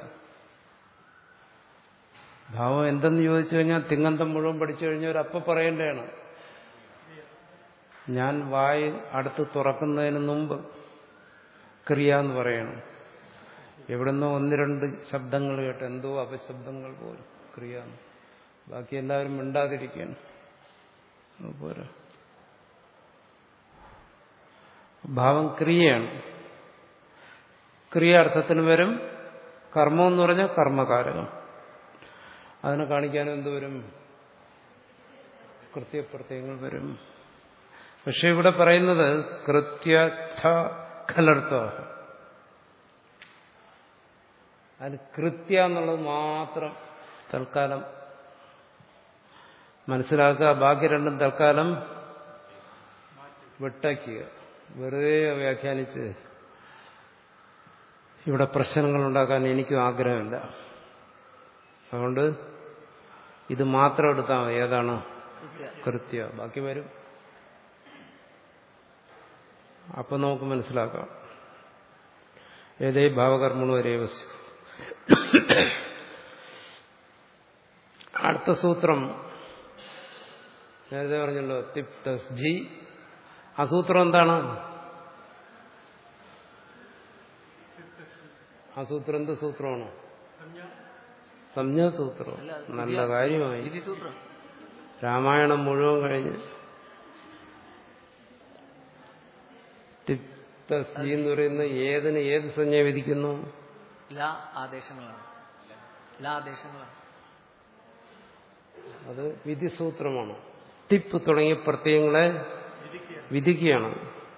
ഭാവം എന്തെന്ന് ചോദിച്ചു കഴിഞ്ഞാൽ തിങ്ങന്തം മുഴുവൻ പഠിച്ചു കഴിഞ്ഞാൽ അപ്പം പറയേണ്ടതാണ് ഞാൻ വായി അടുത്ത് തുറക്കുന്നതിന് മുമ്പ് ക്രിയ എന്ന് പറയണം എവിടുന്നോ ഒന്ന് രണ്ട് ശബ്ദങ്ങൾ കേട്ട് എന്തോ അപശബ്ദങ്ങൾ പോലും ക്രിയ എന്ന്. ബാക്കി എല്ലാവരും മിണ്ടാതിരിക്കുകയാണ് അത് പോരാ ഭാവം ക്രിയയാണ് ക്രിയ അർത്ഥത്തിന് വരും കർമ്മം എന്ന് പറഞ്ഞാൽ കർമ്മകാരകം അതിനെ കാണിക്കാനും എന്ത് വരും കൃത്യപ്രത്യയങ്ങൾ വരും പക്ഷെ ഇവിടെ പറയുന്നത് കൃത്യർത്ഥ ഖലർത്ഥ അതിന് കൃത്യ എന്നുള്ളത് മാത്രം തൽക്കാലം മനസ്സിലാക്കുക ബാക്കി രണ്ടും തൽക്കാലം വിട്ടയ്ക്കുക വെറുതെ വ്യാഖ്യാനിച്ച് ഇവിടെ പ്രശ്നങ്ങൾ ഉണ്ടാക്കാൻ എനിക്കും ആഗ്രഹമില്ല അതുകൊണ്ട് ഇത് മാത്രം എടുത്താൽ മതി ഏതാണ് കൃത്യ കൃത്യ ബാക്കി വരും അപ്പൊ നമുക്ക് മനസ്സിലാക്കാം ഏതേ ഭാവകർമ്മണോ രേവസ്യു അടുത്ത സൂത്രം നേരത്തെ പറഞ്ഞല്ലോ തിപ്തസ് ജി ആ സൂത്രം എന്താണ് ആ സൂത്രം എന്ത് സൂത്രമാണോ സംജ്ഞാസൂത്രം അല്ല, അത് നല്ല കാര്യമായി വിധി സൂത്രം രാമായണം മുഴുവൻ കഴിഞ്ഞ് തിപ്തസ്ജി എന്ന് പറയുന്ന ഏതിന് ഏത് സംജ്ഞ വിധിക്കുന്നു ലാ ആദേശങ്ങളാണ് ലാ ആദേശങ്ങളാണ് അത് വിധിസൂത്രമാണ് തിപ്പ് തുടങ്ങിയ പ്രത്യയങ്ങളെ വിധിക്കുകയാണ്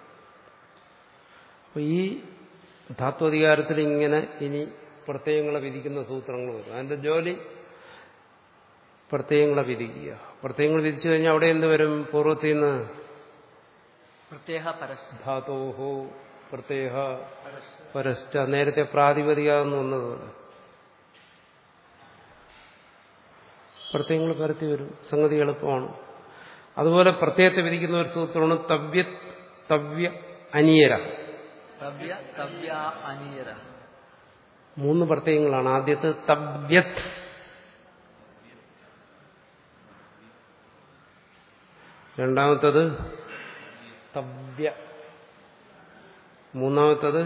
അപ്പൊ ഈ ധാത്വധികാരത്തിൽ ഇങ്ങനെ ഇനി പ്രത്യയങ്ങളെ വിധിക്കുന്ന സൂത്രങ്ങൾ വരും അതിന്റെ ജോലി പ്രത്യയങ്ങളെ വിധിക്കുക പ്രത്യയങ്ങൾ വിധിച്ചു കഴിഞ്ഞാൽ അവിടെ എന്ത് വരും പൂർവ്വത്തിൽ നിന്ന് പ്രത്യേക പരസ് ധാതോഹോ പ്രത്യേക പരസ് പരശ്ച നേരത്തെ പ്രാതിപതികാന്ന് വന്നതുപോലെ പ്രത്യയങ്ങൾ പരത്തി വരും സംഗതി എളുപ്പമാണ് അതുപോലെ പ്രത്യയത്തെ വിധിക്കുന്ന ഒരു സൂത്രമാണ് തവ്യ തവ്യ അനിയര തവ്യ തവ്യ അനീയര മൂന്ന് പ്രത്യയങ്ങളാണ് ആദ്യത്തെ തവ്യത് രണ്ടാമത്തത് തവ്യ മൂന്നാമത്തത്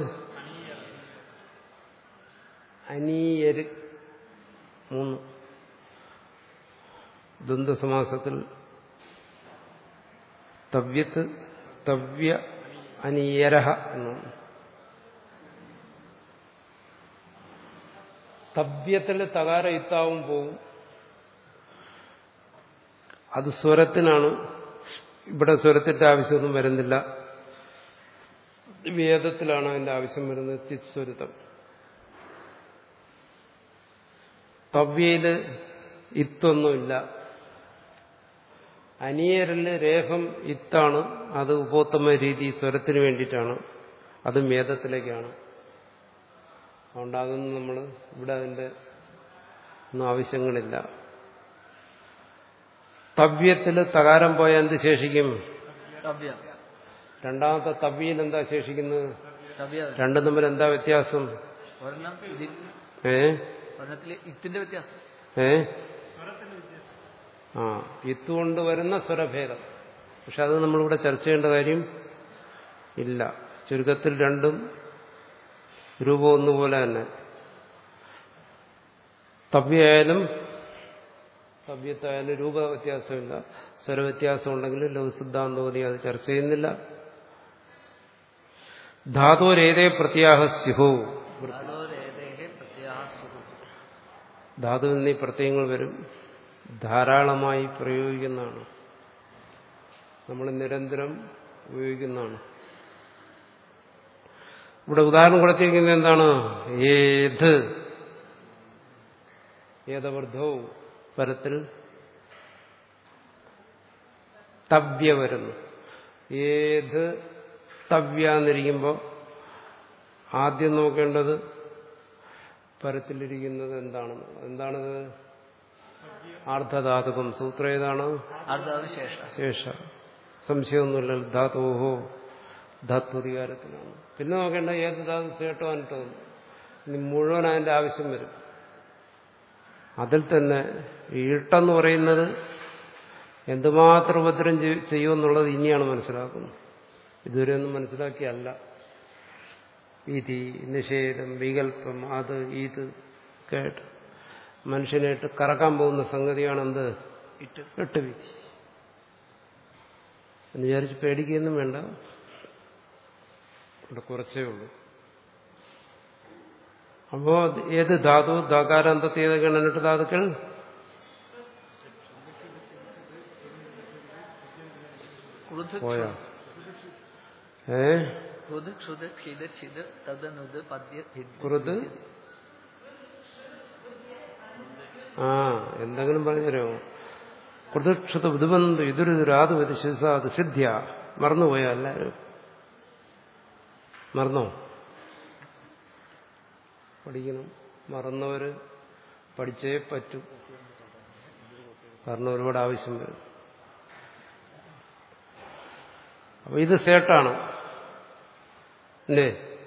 അനീയര് മൂന്ന് ദ്വന്ദ്സമാസത്തിൽ തവ്യത്ത് തവ്യ അനീയരഹ എന്നാണ് തവ്യത്തിൽ തകാര ഇത്താവും പോവും അത് സ്വരത്തിനാണ് ഇവിടെ സ്വരത്തിന്റെ ആവശ്യമൊന്നും വരുന്നില്ല വേദത്തിലാണ് അതിന്റെ ആവശ്യം വരുന്നത് ചിത്സ്വരിതം തവ്യയില് ഇത്തൊന്നുമില്ല അനിയരില് രേഖം ഇത്താണ് അത് ഉപോത്തമ രീതി സ്വരത്തിന് വേണ്ടിയിട്ടാണ് അതും വേദത്തിലേക്കാണ് അതുകൊണ്ട് അതൊന്നും നമ്മൾ ഇവിടെ അതിന്റെ ഒന്നും ആവശ്യങ്ങളില്ല തവ്യത്തിൽ തകാരം പോയാൽ എന്ത് ശേഷിക്കും തവ്യ രണ്ടാമത്തെ തവ്യയിൽ എന്താ ശേഷിക്കുന്നത് തവ്യ രണ്ടും തമ്മിൽ എന്താ വ്യത്യാസം ഒരെണ്ണം ഇതി ഏ ഒരെണ്ണത്തില് ഇത്തിന്റെ വ്യത്യാസം ഏ ആ ഇത്തുകൊണ്ട് വരുന്ന സ്വരഭേദം പക്ഷെ അത് നമ്മളിവിടെ ചർച്ച ചെയ്യേണ്ട കാര്യം ഇല്ല ചുരുക്കത്തിൽ രണ്ടും രൂപം ഒന്നുപോലെ തന്നെ തവ്യായാലും തവ്യത്തായാലും രൂപ വ്യത്യാസമില്ല സ്വരവ്യത്യാസം ഉണ്ടെങ്കിൽ ലഘുസിദ്ധാന്തോതി അത് ചർച്ച ചെയ്യുന്നില്ല ധാതോരേതേ പ്രത്യാഹ സ്യുഹോ ധാതോരേതേഹേ പ്രത്യാസുഹു ധാതു എന്നീ പ്രത്യയങ്ങൾ വരും ധാരാളമായി പ്രയോഗിക്കുന്നതാണ് നമ്മൾ നിരന്തരം ഉപയോഗിക്കുന്നതാണ് ഇവിടെ ഉദാഹരണം കൊടുത്തിരിക്കുന്നത് എന്താണ് ഏത് ഏതവൃദ്ധവും പരത്തിൽ തവ്യ വരുന്നു ഏത് തവ്യ എന്നിരിക്കുമ്പോൾ ആദ്യം നോക്കേണ്ടത് പരത്തിലിരിക്കുന്നത് എന്താണെന്ന് എന്താണത് ആർദ്ധധാതുകം സൂത്രം ഏതാണ് അർദ്ധാത് ശേഷ ശേഷ സംശയമൊന്നുമില്ല ധാതോഹോ ധാത്വധികാരത്തിലാണ് പിന്നെ നോക്കേണ്ട ഏത് ധാതു ചേട്ടോ അനിട്ടോ ഇനി മുഴുവൻ അതിന്റെ ആവശ്യം വരും അതിൽ തന്നെ ഈട്ടെന്ന് പറയുന്നത് എന്തുമാത്രം ഉപദ്രം ചെയ്യ- ചെയ്യുമെന്നുള്ളത് ഇനിയാണ് മനസ്സിലാക്കുന്നത് ഇതുവരെ ഒന്നും മനസ്സിലാക്കിയല്ല വിധി നിഷേധം വികല്പം അത് ഇത് കേട്ട് മനുഷ്യനായിട്ട് കറക്കാൻ പോകുന്ന സംഗതിയാണെന്ത് ഇട്ട് എട്ട് വിധി എന്ന് വിചാരിച്ച് പേടിക്കുകയൊന്നും വേണ്ട ഇവിടെ കുറച്ചേ ഉള്ളൂ അപ്പോ ഏത് ധാതു ധാകാരാന്തത്തെ ഏതൊക്കെയാണ് എന്നിട്ട് ധാതുക്കൾ ക്രുധ് പോയോ ഏ ക്രുധ് ക്ഷുത് ക്ഷിത് ഛിത് തദനുത് പദ്യ ഭിദ് കുറുത് ആ എന്തെങ്കിലും പറഞ്ഞുതരുമോ കൃതക്ഷത ബുദ്ധിമന്ത് ഇതൊരു ശിസാത് സിദ്ധ്യ മറന്നുപോയോ എല്ലാവരും മറന്നോ പഠിക്കണം മറന്നവര് പഠിച്ചേ പറ്റൂ കാരണം ഒരുപാട് ആവശ്യം വരും അപ്പൊ ഇത് സേട്ടാണ് അല്ലേ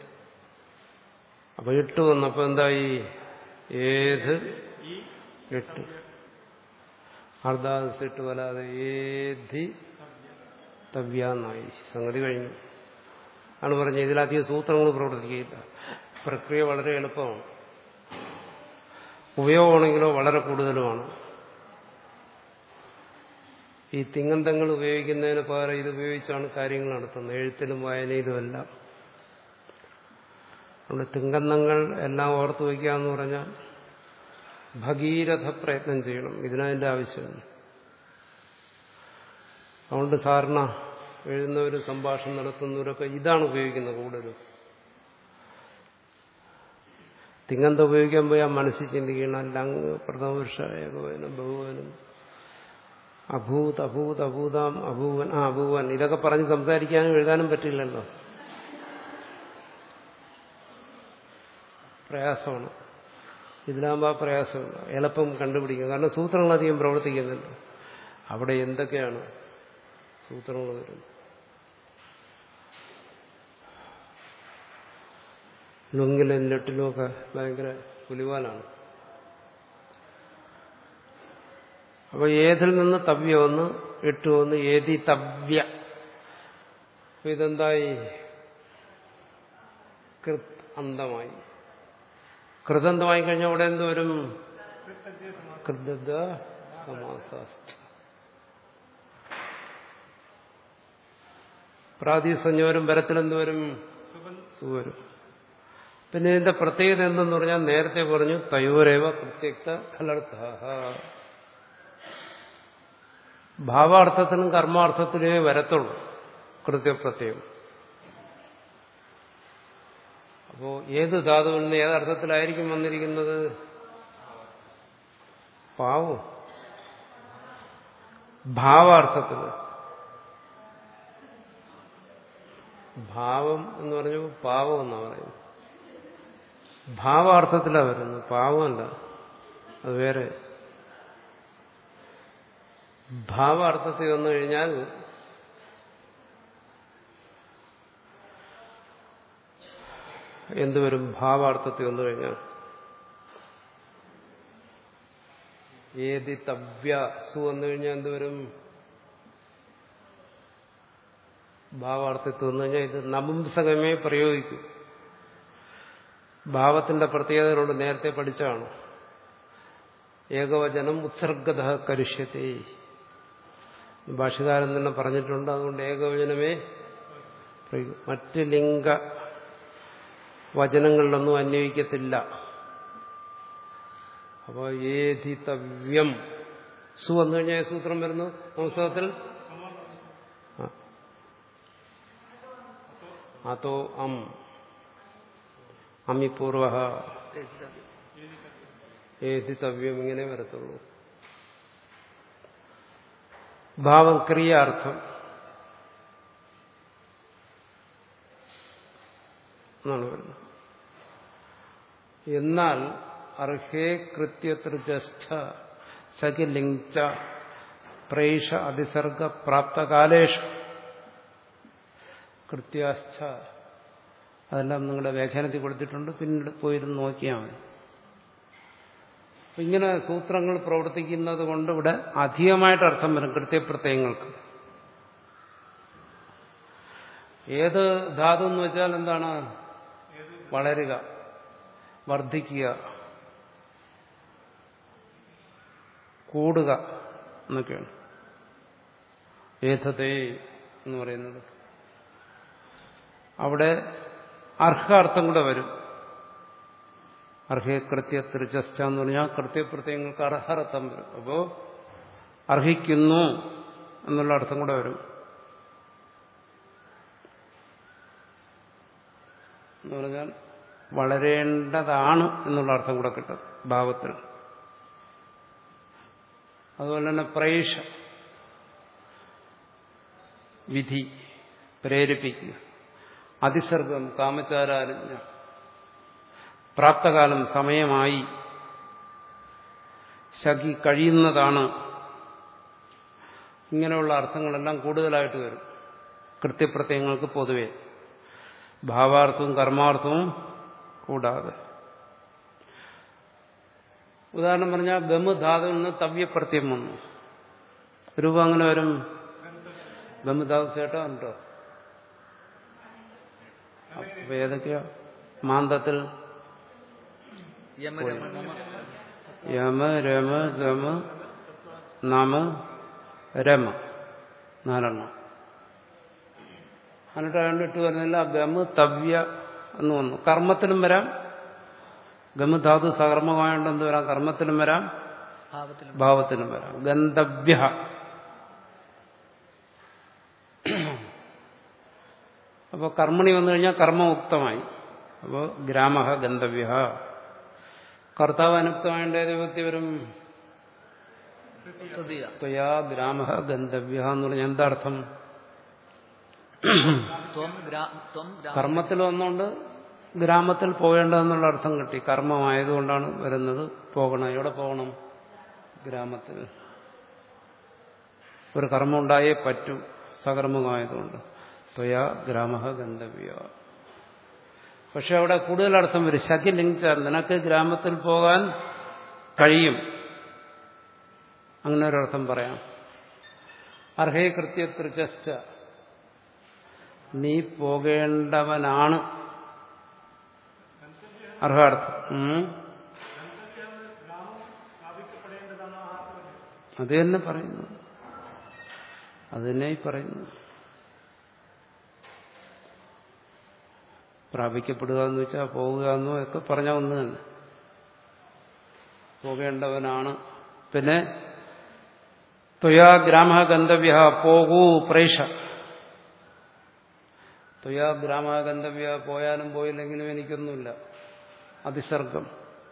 അപ്പൊ ഇട്ട് വന്നപ്പോ എന്തായി ഏത് എട്ട് അർദ്ധാസിട്ട് വരാതെ ഏധി തവ്യാന്നായി സംഗതി കഴിഞ്ഞു ആണ് പറഞ്ഞത് ഇതിലധികം സൂത്രങ്ങൾ പ്രവർത്തിക്കുകയില്ല പ്രക്രിയ വളരെ എളുപ്പമാണ് ഉപയോഗമാണെങ്കിലോ വളരെ കൂടുതലുമാണ് ഈ തിങ്ങന്തങ്ങൾ ഉപയോഗിക്കുന്നതിന് പകരം ഇത് ഉപയോഗിച്ചാണ് കാര്യങ്ങൾ നടത്തുന്നത് എഴുത്തിലും വായനയിലും എല്ലാം അതുകൊണ്ട് തിങ്കന്തങ്ങൾ എല്ലാം ഓർത്തു വയ്ക്കുക എന്ന് പറഞ്ഞാൽ ഭഗീരഥ പ്രയത്നം ചെയ്യണം ഇതിനതിന്റെ ആവശ്യമില്ല അതുകൊണ്ട് സാറിന എഴുതുന്നവരും സംഭാഷണം നടത്തുന്നവരൊക്കെ ഇതാണ് ഉപയോഗിക്കുന്നത് കൂടുതലും തിങ്ങന്ത ഉപയോഗിക്കാൻ പോയി ആ മനസ്സിൽ ചിന്തിക്കണം ലങ് പ്രഥമപുരുഷ ഏകോപനം ബഹുവനും അഭൂത് അഭൂത് അഭൂതാം അഭൂവൻ ആ അഭൂവൻ ഇതൊക്കെ പറഞ്ഞ് സംസാരിക്കാനും എഴുതാനും പറ്റില്ലല്ലോ പ്രയാസമാണ് ഇതിലാകുമ്പോൾ ആ പ്രയാസമില്ല എളുപ്പം കണ്ടുപിടിക്കുക കാരണം സൂത്രങ്ങൾ അധികം പ്രവർത്തിക്കുന്നുണ്ട് അവിടെ എന്തൊക്കെയാണ് സൂത്രങ്ങൾ വരുന്നത് ലുങ്കിലും ലെട്ടിലും ഒക്കെ ഭയങ്കര പുലിവാലാണ് അപ്പൊ ഏതിൽ നിന്ന് തവ്യ ഒന്ന് എട്ട് ഒന്ന് ഏതി തവ്യ അപ്പൊ ഇതെന്തായി കൃത് അന്തമായി കൃതന്തമായി കഴിഞ്ഞാൽ അവിടെ എന്ത് വരും കൃത സമാസാസ്ഥ പ്രാതിസഞ്ജോരും വരത്തിലെന്ത് വരും സുവരും പിന്നെ ഇതിന്റെ പ്രത്യേകത എന്തെന്ന് പറഞ്ഞാൽ നേരത്തെ പറഞ്ഞു തയോരേവ പ്രത്യക്ത ഖലർത്ഥ ഭാവാർത്ഥത്തിനും കർമാർത്ഥത്തിനുമേ വരത്തുള്ളൂ കൃത്യപ്രത്യയം അപ്പോ ഏത് ധാതുവിൽ നിന്ന് ഏതർത്ഥത്തിലായിരിക്കും വന്നിരിക്കുന്നത് പാവം ഭാവാർത്ഥത്തിൽ ഭാവം എന്ന് പറഞ്ഞു പാവം എന്നാ പറയുന്നത് ഭാവാർത്ഥത്തിലാണ് വരുന്നത് പാവമല്ല അത് വേറെ ഭാവാർത്ഥത്തിൽ വന്നു കഴിഞ്ഞാൽ എന്തുവരും ഭാവാർത്ഥത്തിൽ വന്നു കഴിഞ്ഞാൽ ഏതി തവ്യ സു വന്നു കഴിഞ്ഞാൽ എന്തുവരും ഭാവാർത്ഥത്തിൽ വന്നു കഴിഞ്ഞാൽ ഇത് നപുംസകമേ പ്രയോഗിക്കൂ ഭാവത്തിന്റെ പ്രത്യേകതകളോട് നേരത്തെ പഠിച്ചാണ് ഏകവചനം ഉത്സർഗത കരുഷ്യത്തെ ഭാഷകാരൻ തന്നെ പറഞ്ഞിട്ടുണ്ട് അതുകൊണ്ട് ഏകവചനമേ പ്രയോഗിക്കൂ മറ്റ് ലിംഗ വചനങ്ങളിലൊന്നും അന്വയിക്കത്തില്ല അപ്പോൾ ഏധിതവ്യം സു വന്നു കഴിഞ്ഞാൽ സൂത്രം വരുന്നു സംസ്കൃതത്തിൽ അതോ അം അമിപൂർവ ഏധിതവ്യം ഇങ്ങനെ വരത്തുള്ളൂ ഭാവം ക്രിയാർത്ഥം എന്നാണ് വരുന്നത് എന്നാൽ അർഹേ കൃത്യതൃജസ്ഥ സഖിലിംഗ പ്രേഷ അതിസർഗ പ്രാപ്തകാലേഷു കൃത്യാസ്ഥ അതെല്ലാം നിങ്ങളുടെ വ്യാഖ്യാനത്തിൽ കൊടുത്തിട്ടുണ്ട് പിന്നീട് പോയിരുന്ന് നോക്കിയാൽ മതി ഇങ്ങനെ സൂത്രങ്ങൾ പ്രവർത്തിക്കുന്നത് കൊണ്ട് ഇവിടെ അധികമായിട്ട് അർത്ഥം വരും കൃത്യപ്രത്യയങ്ങൾക്ക് ഏത് ധാതു എന്ന് വെച്ചാൽ എന്താണ് വളരുക വർദ്ധിക്കുക കൂടുക എന്നൊക്കെയാണ് ഏതതേ എന്ന് പറയുന്നത് അവിടെ അർഹാർത്ഥം കൂടെ വരും അർഹേ കൃത്യ തിരിച്ചസ്റ്റ എന്ന് പറഞ്ഞാൽ കൃത്യപ്രത്യയങ്ങൾക്ക് അർഹർത്ഥം വരും അപ്പോ അർഹിക്കുന്നു എന്നുള്ള അർത്ഥം കൂടെ വരും എന്ന് പറഞ്ഞാൽ വളരേണ്ടതാണ് എന്നുള്ള അർത്ഥം കൂടെ കിട്ടും ഭാവത്തിൽ അതുപോലെ തന്നെ പ്രേഷ വിധി പ്രേരിപ്പിക്കുക അതിസർഗം കാമചാരാജ്ഞ പ്രാപ്തകാലം സമയമായി ശകി കഴിയുന്നതാണ് ഇങ്ങനെയുള്ള അർത്ഥങ്ങളെല്ലാം കൂടുതലായിട്ട് വരും കൃത്യപ്രത്യയങ്ങൾക്ക് പൊതുവെ ഭാവാർത്ഥവും കർമാർത്ഥവും കൂടാതെ ഉദാഹരണം പറഞ്ഞാൽ ബഹുധാതുവിൽ നിന്ന് തവ്യപ്രത്യം വന്നു രൂപം അങ്ങനെ വരും ബഹുധാതു കേട്ടോ ഉണ്ടോ അപ്പൊ ഏതൊക്കെയാ മാന്തത്തിൽ യമ രമ നമ യമ രമ ഗമ നമ രമ നാലെണ്ണം എന്നിട്ട് കണ്ടിട്ട് വരുന്നില്ല ഗമ തവ്യ എന്ന് വന്നു കർമ്മത്തിലും വരാം ഗമധാതു സകർമ്മമായോണ്ട് എന്ത് വരാം കർമ്മത്തിലും വരാം ഭാവത്തിലും ഭാവത്തിലും വരാം ഗന്ധവ്യ അപ്പോൾ കർമ്മണി വന്നു കഴിഞ്ഞാൽ കർമ്മമുക്തമായി അപ്പോൾ ഗ്രാമ ഗന്ധവ്യ കർത്താവ് അനുക്തമായതിൻ്റെ ഏത് വ്യക്തി വരും തൃതീയ ത്വയാ ഗ്രാമ ഗന്ധവ്യ എന്ന് പറഞ്ഞാൽ എന്താ അർത്ഥം ത്വം ഗ്രാ- ത്വം ഗ്രാ- കർമ്മത്തിൽ വന്നുകൊണ്ട് ഗ്രാമത്തിൽ പോകേണ്ടതെന്നുള്ള അർത്ഥം കിട്ടി കർമ്മമായതുകൊണ്ടാണ് വരുന്നത് പോകണം എവിടെ പോകണം ഗ്രാമത്തിൽ ഒരു കർമ്മം ഉണ്ടായേ പറ്റൂ സകർമ്മമായതുകൊണ്ട് ത്വയാ ഗ്രാമ ഗന്ധവ്യ പക്ഷെ അവിടെ കൂടുതൽ അർത്ഥം വരും ശകി ലിംഗിച്ചാൽ നിനക്ക് ഗ്രാമത്തിൽ പോകാൻ കഴിയും അങ്ങനെ ഒരർത്ഥം പറയാം അർഹേകൃത്യത്രിച്ച നീ പോകേണ്ടവനാണ് അർഹാർത്ഥം ഉം. അത് തന്നെ പറയുന്നു അത് തന്നെ ഈ പറയുന്നു പ്രാപിക്കപ്പെടുക എന്ന് വെച്ചാൽ പോവുക എന്നോ ഒക്കെ പറഞ്ഞ ഒന്ന് തന്നെ പോകേണ്ടവനാണ് പിന്നെ ത്വയാ ഗ്രാമ ഗന്ധവ്യ പോകൂ പ്രേഷ ത്വയാ ഗ്രാമ ഗന്ധവ്യ പോയാലും പോയില്ലെങ്കിലും എനിക്കൊന്നുമില്ല അതിസർഗം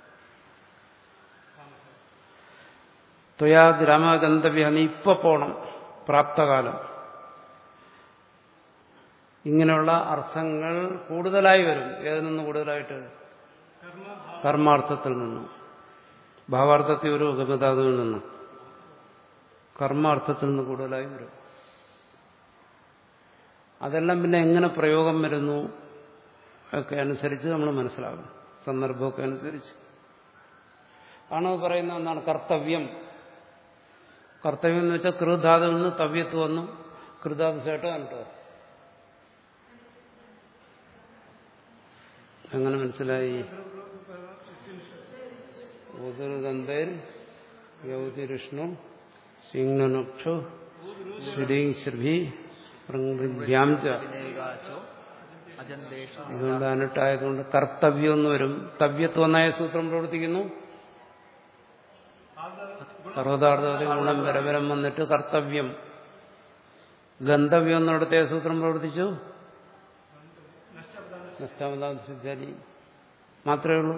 ത്വയാ ഗ്രാമ ഗന്ധവ്യ നീ ഇപ്പൊ പോണം പ്രാപ്തകാലം ഇങ്ങനെയുള്ള അർത്ഥങ്ങൾ കൂടുതലായി വരും ഏതിൽ നിന്ന് കൂടുതലായിട്ട് കർമാർത്ഥത്തിൽ നിന്നും ഭാവാർത്ഥത്തിൽ ഒരു ഗമതാതുവിൽ നിന്നും കർമാർത്ഥത്തിൽ നിന്ന് കൂടുതലായി വരും അതെല്ലാം പിന്നെ എങ്ങനെ പ്രയോഗം വരുന്നു ഒക്കെ അനുസരിച്ച് നമ്മൾ മനസ്സിലാകും സന്ദർഭമൊക്കെ അനുസരിച്ച് ആണോ പറയുന്ന ഒന്നാണ് കർത്തവ്യം കർത്തവ്യം എന്ന് വെച്ചാൽ കൃധാതുവിൽ നിന്ന് തവ്യത്ത് വന്നു കൃതാത് ചേട്ട കണ്ടോ എങ്ങനെ മനസ്സിലായി ഉദുർദന്തേർ യൗതിരുഷ്ണു സിംഹനുക്ഷു ശ്രീ ഭ്യാം ച വിനേകാചോ അജന്തേഷു അതുകൊണ്ട് അനിട്ടായതുകൊണ്ട് കർത്തവ്യം എന്ന് വരും തവ്യത്വനായ സൂത്രം പ്രവർത്തിക്കുന്നു പർവ്വതാർത്ഥത്തിൽ ഗുണം പരപരം വന്നിട്ട് കർത്തവ്യം ഗന്ധവ്യം എന്നിടത്തെ സൂത്രം പ്രവർത്തിച്ചു നഷ്ടാമതാം സിദ്ധാരി മാത്രമേ ഉള്ളൂ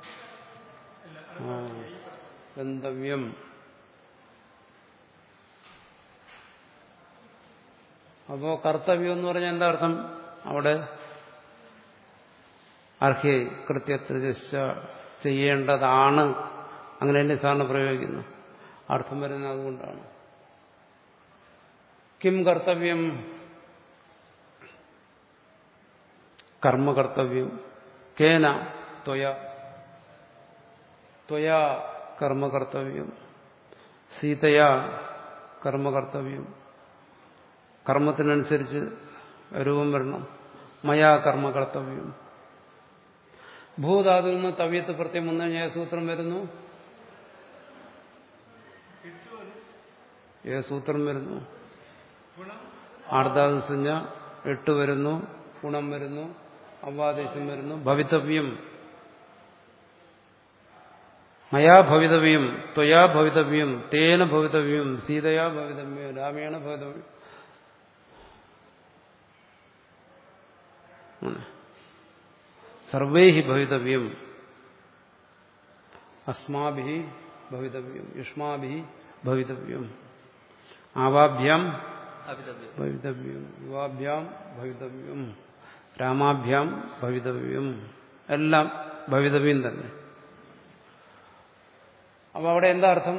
ആ ഗന്ധവ്യം അപ്പോ കർത്തവ്യം എന്ന് പറഞ്ഞാൽ എന്താ അർത്ഥം അവിടെ അർഹ്യ കൃത്യത്രിജ ചെയ്യേണ്ടതാണ് അങ്ങനെ തന്നെ സാറിന് പ്രയോഗിക്കുന്നു അർത്ഥം വരുന്നത് അതുകൊണ്ടാണ് കിം കർത്തവ്യം കർമ്മകർത്തവ്യം കേന ത്വയ ത്വയാ കർമ്മകർത്തവ്യം സീതയാ കർമ്മകർത്തവ്യം കർമ്മത്തിനനുസരിച്ച് രൂപം വരണം മയാ കർമ്മകർത്തവ്യം ഭൂധാതുവിൽ നിന്ന് തവ്യത്ത് പ്രത്യം വന്നു കഴിഞ്ഞാൽ സൂത്രം വരുന്നു ഏത് സൂത്രം വരുന്നു ആർദ്ധാതു സഞ്ജ എട്ട് വരുന്നു ഗുണം വരുന്നു അവാദേശം വരുന്നു ഭവിതവ്യം മയാ ഭവിതവ്യം ത്വയാ ഭവിതവ്യം തേന ഭവിതവ്യം സീതയാ ഭവിതവ്യം രാമേണ ഭവിതവ്യം സർവൈ ഭവിതവ്യം അസ്മാഭി ഭവിതവ്യം യുഷ്മാഭി ഭവിതവ്യം ആവാഭ്യാം അഭിതവ്യം ഭവിതവ്യം യുവാഭ്യാം ഭവിതവ്യം രാമാഭ്യാം ഭവിതവ്യം എല്ലാം ഭവിതവ്യം തന്നെ അപ്പൊ അവിടെ എന്താ അർത്ഥം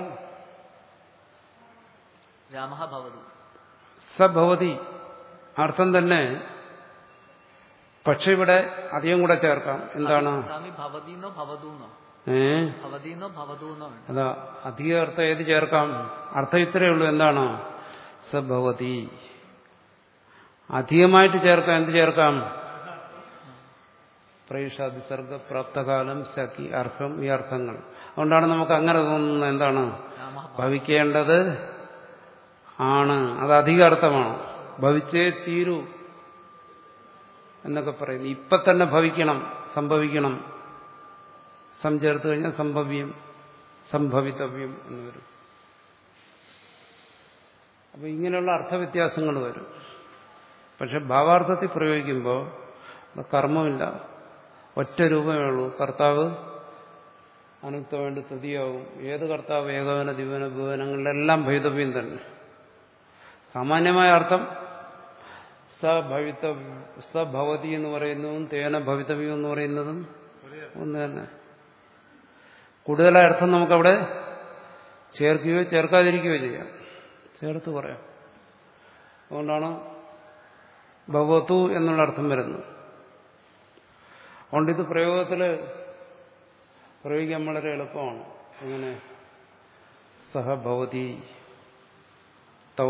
രാമ ഭവതു സഭവതി അർത്ഥം തന്നെ പക്ഷെ ഇവിടെ അധികം കൂടെ ചേർക്കാം എന്താണ് സ്വാമി ഭവതീന്നോ ഭവതൂന്നോ ഏ ഭവതീന്നോ ഭവതൂന്നോ ഉണ്ട് അതാ അധിക അർത്ഥം ഏത് ചേർക്കാം അർത്ഥം ഇത്രയേ ഉള്ളൂ എന്താണ് സഭവതി അധികമായിട്ട് ചേർക്കാം എന്ത് ചേർക്കാം പ്രേഷാതിസർഗ പ്രാപ്തകാലം ശക്കി അർഹം ഈ അർത്ഥങ്ങൾ അതുകൊണ്ടാണ് നമുക്ക് അങ്ങനെ തോന്നുന്നത് എന്താണ് രാമ ഭവിക്കേണ്ടത് ആണ് അത് അധിക അർത്ഥമാണ് ഭവിച്ചേ തീരൂ എന്നൊക്കെ പറയുന്നു ഇപ്പൊ തന്നെ ഭവിക്കണം സംഭവിക്കണം സം ചേർത്ത് കഴിഞ്ഞാൽ സംഭവ്യം സംഭവിതവ്യം എന്ന് വരും അപ്പൊ ഇങ്ങനെയുള്ള അർത്ഥവ്യത്യാസങ്ങൾ വരും പക്ഷെ ഭാവാർത്ഥത്തിൽ പ്രയോഗിക്കുമ്പോൾ ഇവിടെ കർമ്മമില്ല ഒറ്റ രൂപമേ ഉള്ളൂ കർത്താവ് അനുക്ത വേണ്ടി തൃതീയാവും ഏത് കർത്താവ് ഏകവന ദിവന ഭുവനങ്ങളിലെല്ലാം ഭേദവ്യം തന്നെ സാമാന്യമായ അർത്ഥം സ ഭവിത സ ഭവതി എന്ന് പറയുന്നതും തേന ഭവിതവ്യം എന്ന് പറയുന്നതും ഒന്ന് തന്നെ കൂടുതലായ അർത്ഥം നമുക്കവിടെ ചേർക്കുകയോ ചേർക്കാതിരിക്കുകയോ ചെയ്യാം ചേർത്ത് പറയാം അതുകൊണ്ടാണ് ഭഗവത്തു എന്നുള്ള അർത്ഥം വരുന്നത് അതുകൊണ്ട് ഇത് പ്രയോഗത്തിൽ പ്രയോഗിക്കാൻ വളരെ എളുപ്പമാണ് എങ്ങനെ സഹ ഭവതി തൗ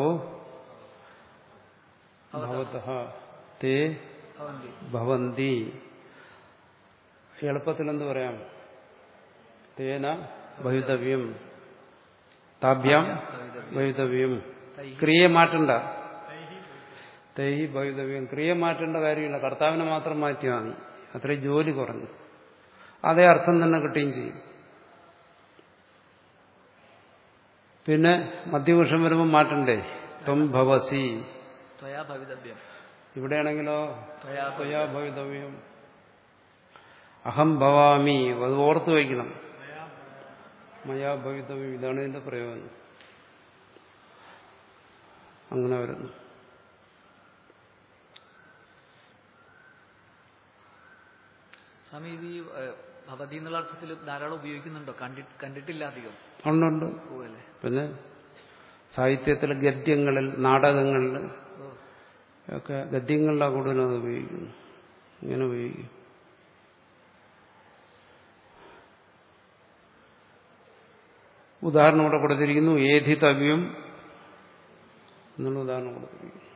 ഭവത തേ ഭവന്തി ഭവന്തി എളുപ്പത്തിൽ എന്ത് പറയാം തേന ഭവിതവ്യം താഭ്യാം ഭവിതവ്യം ക്രിയ മാറ്റണ്ട തൈ ഭവിതവ്യം ക്രിയ മാറ്റേണ്ട കാര്യമില്ല കർത്താവിനെ മാത്രം മാറ്റിയാൽ മതി അത്രയും ജോലി കുറഞ്ഞു അതേ അർത്ഥം തന്നെ കിട്ടുകയും ചെയ്യും പിന്നെ മധ്യപുരുഷം വരുമ്പോൾ മാറ്റണ്ടേ ത്വം ഭവസി ത്വയാ ഭവിതവ്യം ഇവിടെയാണെങ്കിലോ ത്വയാ ത്വയാ ഭവിതവ്യം അഹം ഭവാമി അത് ഓർത്തു വയ്ക്കണം മയാ ഭവിതവ്യം ഇതാണ് ഇതിന്റെ പ്രയോജനം അങ്ങനെ വരുന്നു സ്വാമി ഇത് ഈ ഏഹ്, ഭവതി എന്നുള്ള അർത്ഥത്തിൽ ധാരാളം ഉപയോഗിക്കുന്നുണ്ടോ കണ്ടി കണ്ടിട്ടില്ല അധികം ഉണ്ടുണ്ട് പോവല്ലേ പിന്നെ സാഹിത്യത്തിലെ ഗദ്യങ്ങളിൽ നാടകങ്ങളിൽ ഓ ഒക്കെ ഗദ്യങ്ങളിലാണ് കൂടുതലും അത് ഉപയോഗിക്കുന്നു ഇങ്ങനെ ഉപയോഗിക്കും ഉദാഹരണം ഇവിടെ കൊടുത്തിരിക്കുന്നു ഏധിതവ്യം എന്നുള്ള ഉദാഹരണം കൊടുത്തിരിക്കുന്നു